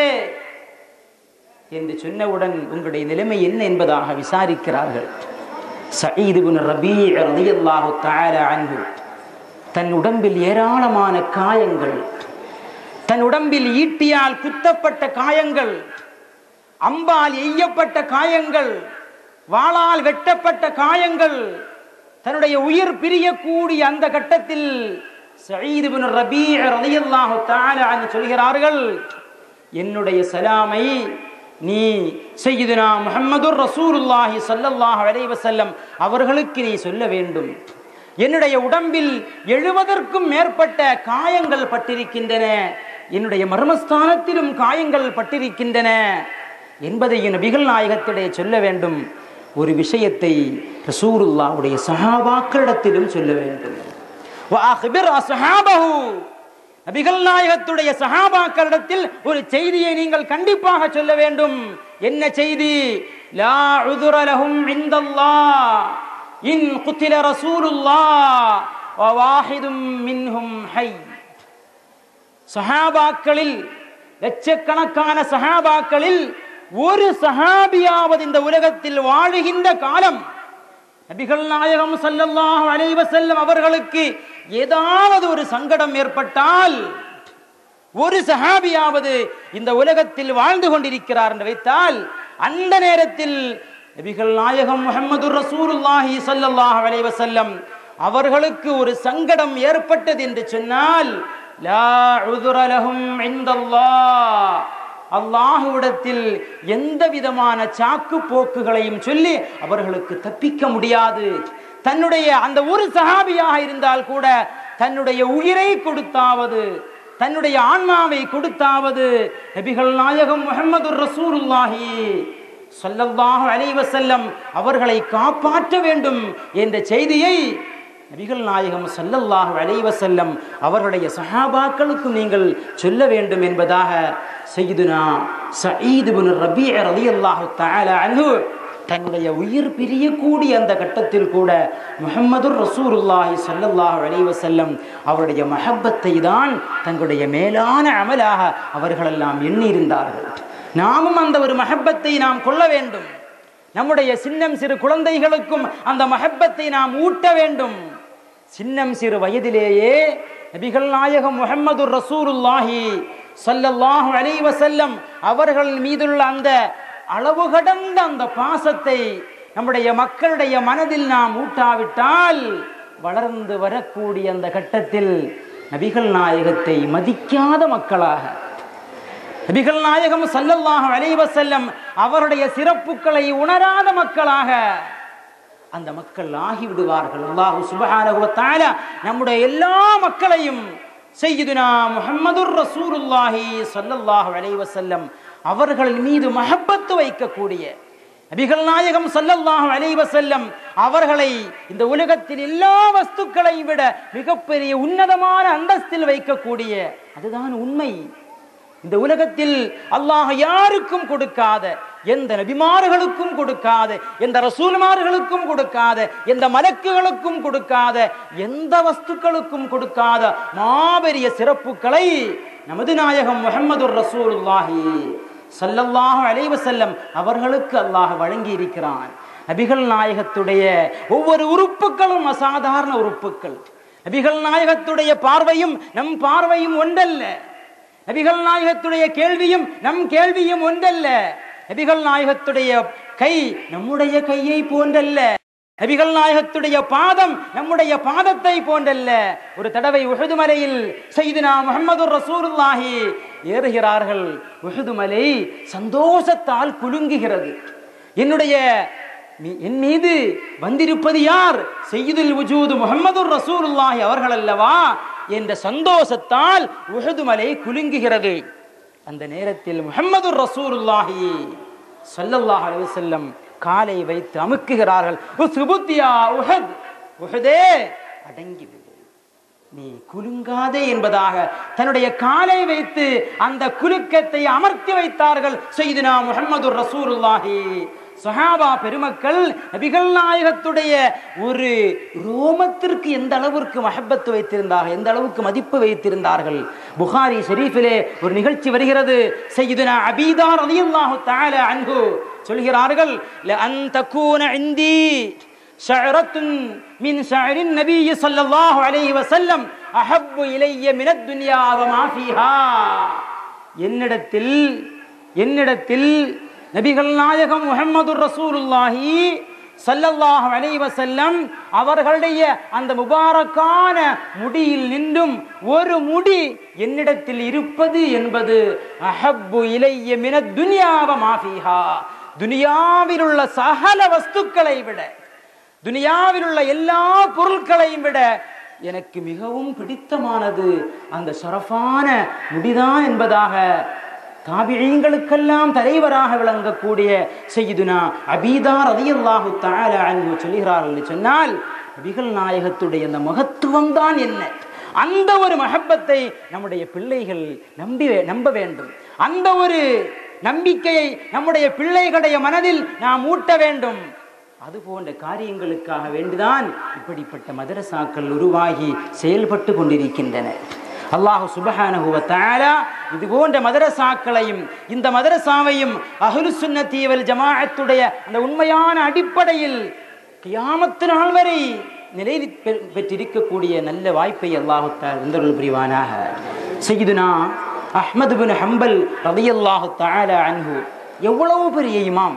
என்று சொன்னவுடன் உங்களுடைய நிலைமை என்ன என்பதாக விசாரிக்கிறார்கள் சயீது பின் ரபீ ரலியல்லாஹு தஆலா அன்ஹு தன் உடம்பில் ஏராளமான காயங்கள் தன் உடம்பில் ஈட்டியால் குத்தப்பட்ட காயங்கள் அம்பால் எய்யப்பட்ட காயங்கள் வாளால் வெட்டப்பட்ட காயங்கள் தன்னுடைய உயிர் பிரியக்கூடிய அந்த கட்டத்தில் சயீது பின் ரபீ ரலியல்லாஹு தஆலா அன்ஹு சொல்கிறார்கள் என்னுடைய சலாமை நீ செய்யுதுனா முஹம்மதுர் ரசூலுல்லாஹி ஸல்லல்லாஹு அலைஹி வஸல்லம் அவர்களுக்கு நீ சொல்ல வேண்டும் என்னுடைய உடம்பில் எழுபதற்கும் மேற்பட்ட காயங்கள் பட்டிருக்கின்றன என்னுடைய மர்மஸ்தானத்திலும் காயங்கள் பட்டிருக்கின்றன என்பதையும் நபிகள் நாயகத்திடையே சொல்ல வேண்டும் ஒரு விஷயத்தை ரசூலுல்லாவுடைய சஹாபாக்களிடத்திலும் சொல்ல வேண்டும் வஅഖ்பிர் அஸ்ஹாபஹு நபிகள் நாயகத்துடைய சஹாபாக்களிடத்தில் ஒரு செய்தியை நீங்கள் கண்டிப்பாக சொல்ல வேண்டும் என்ன செய்தி லா உதுர லஹும் இந்தல்லாஹ் இன் குத்தில ரசூலுல்லாஹ் வவாஹிதும் மின்ஹும் ஹை சஹாபாக்களில் லட்சக்கணக்கான சஹாபாக்களில் ஒரு சஹாபியாவது இந்த உலகத்தில் வாழுகின்ற காலம் நபிகள் நாயகம் ஸல்லல்லாஹு அலைஹி வஸல்லம் அவர்களுக்கு ஏதாவது ஒரு சங்கடம் ஏற்பட்டால் ஒரு சஹாபியாவது இந்த உலகத்தில் வாழ்ந்து கொண்டிருக்கிறார் என்று வைத்தால் அந்த நேரத்தில் நபிகள் நாயகம் முஹம்மது ரசூலுல்லாஹி ஸல்லல்லாஹு அலைஹி வஸல்லம் அவர்களுக்கு ஒரு சங்கடம் ஏற்பட்டது என்று சொன்னால் லா உதுர லஹும் இந்தல்லாஹ் அல்லாஹுவிடத்தில் எந்த விதமான சாக்கு போக்குகளையும் சொல்லி அவர்களுக்கு தப்பிக்க முடியாது தன்னுடைய அந்த ஒரு சஹாபியாக இருந்தால் கூட தன்னுடைய உயிரை கொடுத்தாவது தன்னுடைய ஆன்மாவை கொடுத்தாவது நபிகள் நாயகம் முகமது ரசூலுல்லாஹி ஸல்லல்லாஹு அலைஹி வஸல்லம் அவர்களை காப்பாற்ற வேண்டும் என்ற செய்தியை நபிகள் நாயகம் ஸல்லல்லாஹு அலைஹி வஸல்லம் அவர்களுடைய சஹாபாக்களுக்கும் நீங்கள் சொல்ல வேண்டும் என்பதாக சையதுனா சயீத் இப்னு ரபீ ரலியல்லாஹு தஆலா அன்ஹு தன்னுடைய உயிர் பிரியக்கூடிய அந்த கட்டத்தில் கூட முஹம்மது ரசூலுல்லாஹி ஸல்லல்லாஹு அலைஹி வஸல்லம் அவருடைய மஹப்பத்தை தான் தங்களுடைய மேலான அமலாக அவர்களெல்லாம் எண்ணியிருந்தார்கள் நாமும் அந்த ஒரு மஹப்பத்தை நாம் கொள்ள வேண்டும் நம்முடைய சின்னம் சிறு குழந்தைகளுக்கும் அந்த மஹப்பத்தை நாம் ஊட்ட வேண்டும் சின்னம் சிறு வயதிலேயே நபிகள் நாயகம் முஹம்மது ரசூலுல்லாஹி ஸல்லல்லாஹு அலைஹி வஸல்லம் அவர்கள் மீதுள்ள அந்த அளவு கடந்த அந்த பாசத்தை நம்முடைய மக்களுடைய மனதில் நாம் ஊட்டாவிட்டால் வளர்ந்து வரக்கூடிய அந்த கட்டத்தில் நபிகள் நாயகத்தை மதிக்காத மக்களாக நபிகள் நாயகம் ஸல்லல்லாஹு அலைஹி வஸல்லம் அவருடைய சிறப்புகளை உணராத மக்களாக அந்த மக்கள் ஆகிவிடுவார்கள் அல்லாஹு சுபஹானஹு வ தஆலா நம்முடைய எல்லா மக்களையும் சையதுனா முஹம்மதுர் ரசூலுல்லாஹி ஸல்லல்லாஹு அலைஹி வஸல்லம் அவர்கள் மீது மஹப்பத்து வைக்கக்கூடிய நபிகள் நாயகம் ஸல்லல்லாஹு அலைஹி வஸல்லம் அவர்களை இந்த உலகத்தில் எல்லா வஸ்துக்களையும் விட மிகப்பெரிய உன்னதமான அந்தஸ்தில் வைக்கக்கூடிய அதுதான் உண்மை இந்த உலகத்தில் அல்லாஹ் யாருக்கும் கொடுக்காத எந்த நபிமார்களுக்கும் கொடுக்காத எந்த ரசூல்மார்களுக்கும் கொடுக்காத எந்த மலக்குகளுக்கும் கொடுக்காத எந்த வஸ்துக்களுக்கும் கொடுக்காத மாபெரிய சிறப்புகளை நமது நாயகம் முஹம்மது ரசூலுல்லாஹி ஸல்லல்லாஹு அலைஹி வஸல்லம் அவர்களுக்கு அல்லாஹ் வழங்கி இருக்கிறான் நபிகள் நாயகத்துடைய ஒவ்வொரு உறுப்புகளும் அசாதாரண உறுப்புகள் நபிகள் நாயகத்துடைய பார்வையும் நம் பார்வையும் ஒன்றல்ல நபிகள் நாயகத்துடைய கேள்வியும் நம் கேள்வியும் ஒன்றல்ல நபிகள் நாயகத்துடைய கை நம்முடைய கையை போன்றல்ல நபிகள் நாயகத்துடைய பாதம் நம்முடைய பாதத்தை போன்றல்ல ஒரு தடவை உஹது மலையில் செய்தினா முகமது ரசூலுல்லாஹி ஏறுகிறார்கள் உஹது மலை சந்தோஷத்தால் குலுங்குகிறது என்னுடைய நீ- என் மீது வந்திருப்பது யார் செய்யுதுல் வஜூது முகமது ரசூலுல்லாஹி அவர்கள் அல்லவா என்ற சந்தோஷத்தால் உஹது மலை குலுங்குகிறது அந்த நேரத்தில் முகமது ரசூலுல்லாஹி ஸல்லல்லாஹு அலைஹி வஸல்லம் காலை வைத்து அமுக்குகிறார்கள் உஸ்புத்தியா உஹத் உஹதே அடங்கி விடு நீ குலுங்காதே என்பதாக தன்னுடைய காலை வைத்து அந்த குலுக்கத்தை அமர்த்தி வைத்தார்கள் செய்தினா முஹம்மது ரசூலுல்லாஹி சஹாபா பெருமக்கள் நபிகள் நாயகத்துடைய ஒரு ரோமத்திற்கு எந்த அளவிற்கு மஹப்பத்து வைத்திருந்தார்கள் எந்த அளவுக்கு மதிப்பு வைத்திருந்தார்கள் புகாரி ஷெரீஃபிலே ஒரு நிகழ்ச்சி வருகிறது செய்யுதுனா அபீதா ரலியல்லாஹு தஆலா அன்ஹு சொல்கிறார்கள் லஅன் தகூன இந்தி شعرة من شعر النبي صلى الله عليه وسلم أحب إلي من الدنيا وما فيها என்னிடத்தில் என்னிடத்தில் நபிகள் நாயகம் முஹம்மது ரசூலுல்லாஹி ஸல்லல்லாஹு அலைஹி வஸல்லம் அவர்களுடைய அந்த முபாரக்கான முடியில் நின்றும் ஒரு முடி என்னிடத்தில் இருப்பது என்பது அஹப்பு இலைய மின துனியாவ மாஃபிஹா துனியாவில் உள்ள சகல வஸ்துக்களை விட துனியாவில் உள்ள எல்லா பொருட்களையும் விட எனக்கு மிகவும் பிடித்தமானது அந்த ஷரஃபான முடிதான் என்பதாக தாபிழீங்களுக்கெல்லாம் தலைவராக விளங்கக்கூடிய செய்யுதுனா அபீதா ரதியல்லாஹு தஆலா அன்ஹு சொல்கிறார்கள் என்று சொன்னால் நபிகள் நாயகத்துடைய அந்த மகத்துவம் தான் என்ன அந்த ஒரு மஹப்பத்தை நம்முடைய பிள்ளைகள் நம்பி நம்ப வேண்டும் அந்த ஒரு நம்பிக்கையை நம்முடைய பிள்ளைகளுடைய மனதில் நாம் ஊட்ட வேண்டும் அது போன்ற காரியங்களுக்காக வேண்டிதான் இப்படிப்பட்ட மதரசாக்கள் உருவாகி செயல்பட்டு கொண்டிருக்கின்றன அல்லாஹு சுபஹானஹு வ தஆலா இது போன்ற மதரசாக்களையும் இந்த மதரசாவையும் அஹ்லு சுன்னத்தி வல் ஜமாஅத்துடைய அந்த உண்மையான அடிப்படையில் கியாமத்து நாள் வரை நிலை பெ- பெற்றிருக்கக்கூடிய நல்ல வாய்ப்பை அல்லாஹு தந்தருள் புரிவானாக செய்யுதுனா அஹ்மது பின் ஹம்பல் ரலியல்லாஹு தஆலா அன்ஹு எவ்வளவு பெரிய இமாம்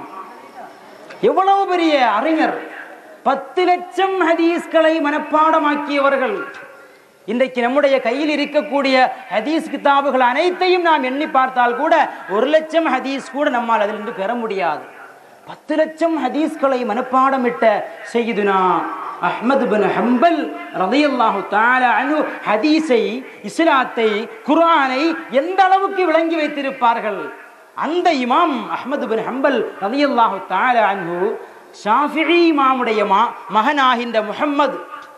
எவ்வளவு பெரிய அறிஞர் பத்து லட்சம் ஹதீஸ்களை மனப்பாடமாக்கியவர்கள் இன்றைக்கு நம்முடைய கையில் இருக்கக்கூடிய ஹதீஸ் கிதாபுகள் அனைத்தையும் நாம் எண்ணி பார்த்தால் கூட ஒரு லட்சம் ஹதீஸ் கூட நம்மால் அதிலிருந்து பெற முடியாது பத்து லட்சம் ஹதீஸ்களை மனப்பாடமிட்ட செய்யுதுனா அஹ்மது பின் ஹம்பல் ரலியல்லாஹு தஆலா அன்ஹு ஹதீஸை இஸ்லாத்தை குர்ஆனை எந்த அளவுக்கு விளங்கி வைத்திருப்பார்கள் அந்த இமாம் அஹ்மது பின் ஹம்பல் ரலியல்லாஹு தஆலா அன்ஹு ஷாஃபிஈ இமாமுடைய மா மகனாகின்ற முஹம்மது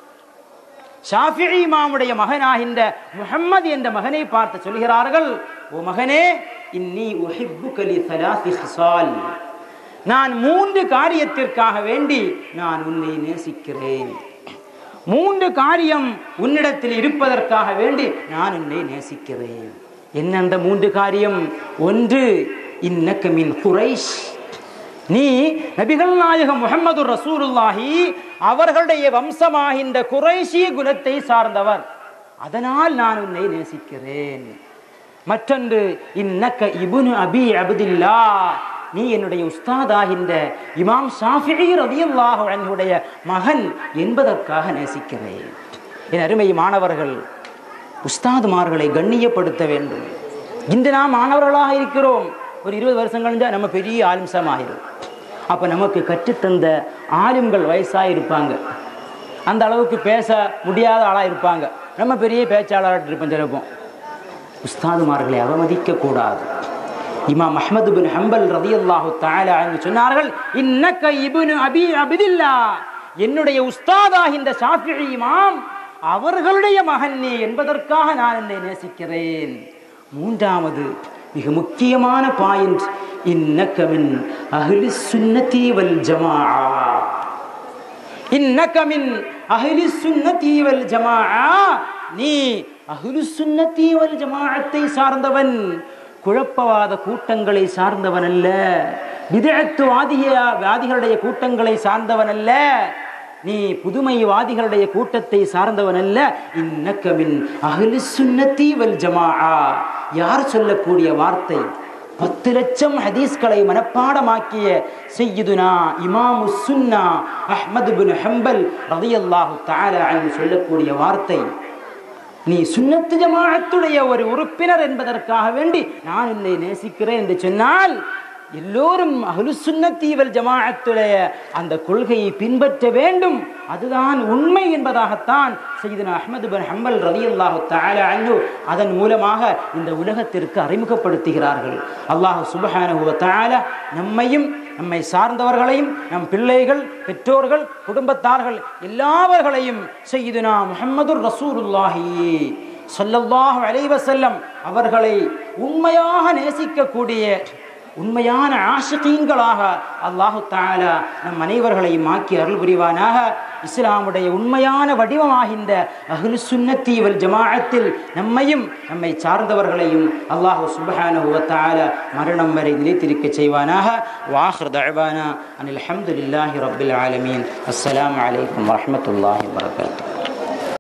ஷாஃபிஈ இமாமுடைய மகனாகின்ற முஹம்மது என்ற மகனை பார்த்து சொல்கிறார்கள் ஓ மகனே இன்னி உஹிப்புக லி ஸலாசி ஹிசால் நான் மூன்று காரியத்திற்காக வேண்டி நான் உன்னை நேசிக்கிறேன் மூன்று காரியம் உன்னிடத்தில் இருப்பதற்காக வேண்டி நான் உன்னை நேசிக்கிறேன் என்ன அந்த மூன்று காரியம் ஒன்று இன்னக்க மின் குறைஷ் நீ நபிகள் நாயகம் முகமது ரசூலுல்லாஹி அவர்களுடைய வம்சமாகின்ற குறைஷி குலத்தை சார்ந்தவர் அதனால் நான் உன்னை நேசிக்கிறேன் மற்றொன்று இன்னக்க இபுனு அபி அபுதில்லா நீ என்னுடைய உஸ்தாதாகின்ற இமாம் ஷாஃபிஈ ரதியல்லாஹு அன்ஹுடைய மகன் என்பதற்காக நேசிக்கிறேன் என் அருமை மாணவர்கள் உஸ்தாதுமார்களை கண்ணியப்படுத்த வேண்டும் இன்று நாம் மாணவர்களாக இருக்கிறோம் ஒரு இருபது வருஷம் கழிஞ்சா நம்ம பெரிய ஆலிம்சம் ஆயிரும் அப்போ நமக்கு கற்றுத்தந்த ஆலிம்கள் வயசாக இருப்பாங்க அந்த அளவுக்கு பேச முடியாத ஆளாக இருப்பாங்க நம்ம பெரிய பேச்சாளராக இருப்போம் சிலப்போம் உஸ்தாதுமார்களை அவமதிக்க கூடாது இமாம் அஹ்மது பின் ஹம்பல் ரதியல்லாஹு தஆலா என்று சொன்னார்கள் இன்னக்க இப்னு அபி அபிதில்லா என்னுடைய உஸ்தாதாகின்ற ஷாஃபிஈ இமாம் அவர்களுடைய மகன் நீ என்பதற்காக நான் என்னை நேசிக்கிறேன் மூன்றாவது மிக முக்கியமான பாயிண்ட் இன்னக்க மின் அஹ்லி சுன்னதி வல் ஜமாஆ இன்னக்க மின் அஹ்லி சுன்னதி வல் ஜமாஆ நீ அஹ்லு சுன்னதி வல் ஜமாஅத்தை சார்ந்தவன் குழப்பவாத கூட்டங்களை சார்ந்தவன் அல்ல விதத்து வாதிய வாதிகளுடைய கூட்டங்களை சார்ந்தவன் அல்ல நீ புதுமைவாதிகளுடைய கூட்டத்தை சார்ந்தவன் அல்ல இன்னக்க மின் அஹ்லி சுன்னதி வல் ஜமாஆ யார் சொல்லக்கூடிய வார்த்தை பத்து லட்சம் ஹதீஸ்களை மனப்பாடமாக்கிய செய்யுதுனா இமாமு சுன்னா அஹ்மது பின் ஹம்பல் ரதியல்லாஹு தஆலா அன்ஹு சொல்லக்கூடிய வார்த்தை நீ சுன்னத்து ஜமாஅத்துடைய ஒரு உறுப்பினர் என்பதற்காக வேண்டி நான் என்னை நேசிக்கிறேன் என்று சொன்னால் எல்லோரும் அஹ்லு சுன்னத்தி வல் ஜமாஅத்துடைய அந்த கொள்கையை பின்பற்ற வேண்டும் அதுதான் உண்மை என்பதாகத்தான் செய்தன அஹ்மது பின் ஹம்பல் ரலியல்லாஹு தஆலா அன்ஹு அதன் மூலமாக இந்த உலகத்திற்கு அறிமுகப்படுத்துகிறார்கள் அல்லாஹ் சுப்ஹானஹு வ தஆலா நம்மையும் நம்மை சார்ந்தவர்களையும் நம் பிள்ளைகள் பெற்றோர்கள் குடும்பத்தார்கள் எல்லாவர்களையும் செய்யுதுனா முஹம்மது ரசூலுல்லாஹி ஸல்லல்லாஹு அலைஹி வஸல்லம் அவர்களை உண்மையாக நேசிக்கக்கூடிய உண்மையான ஆஷிகீன்களாக அல்லாஹு தாலா நம் அனைவர்களையும் ஆக்கி அருள் புரிவானாக இஸ்லாமுடைய உண்மையான வடிவமாகின்ற அஹ்லு சுன்னத்தி வல் ஜமாஅத்தில் நம்மையும் நம்மை சார்ந்தவர்களையும் அல்லாஹு சுப்ஹானஹு வ தஆலா மரணம் வரை நிலைத்திருக்க செய்வானாக வாஹிர் தஅவானா அனில் ஹம்துலில்லாஹி ரப்பில் ஆலமீன் அஸ்ஸலாமு அலைக்கும் வரஹ்மத்துல்லாஹி வபரகாத்துஹு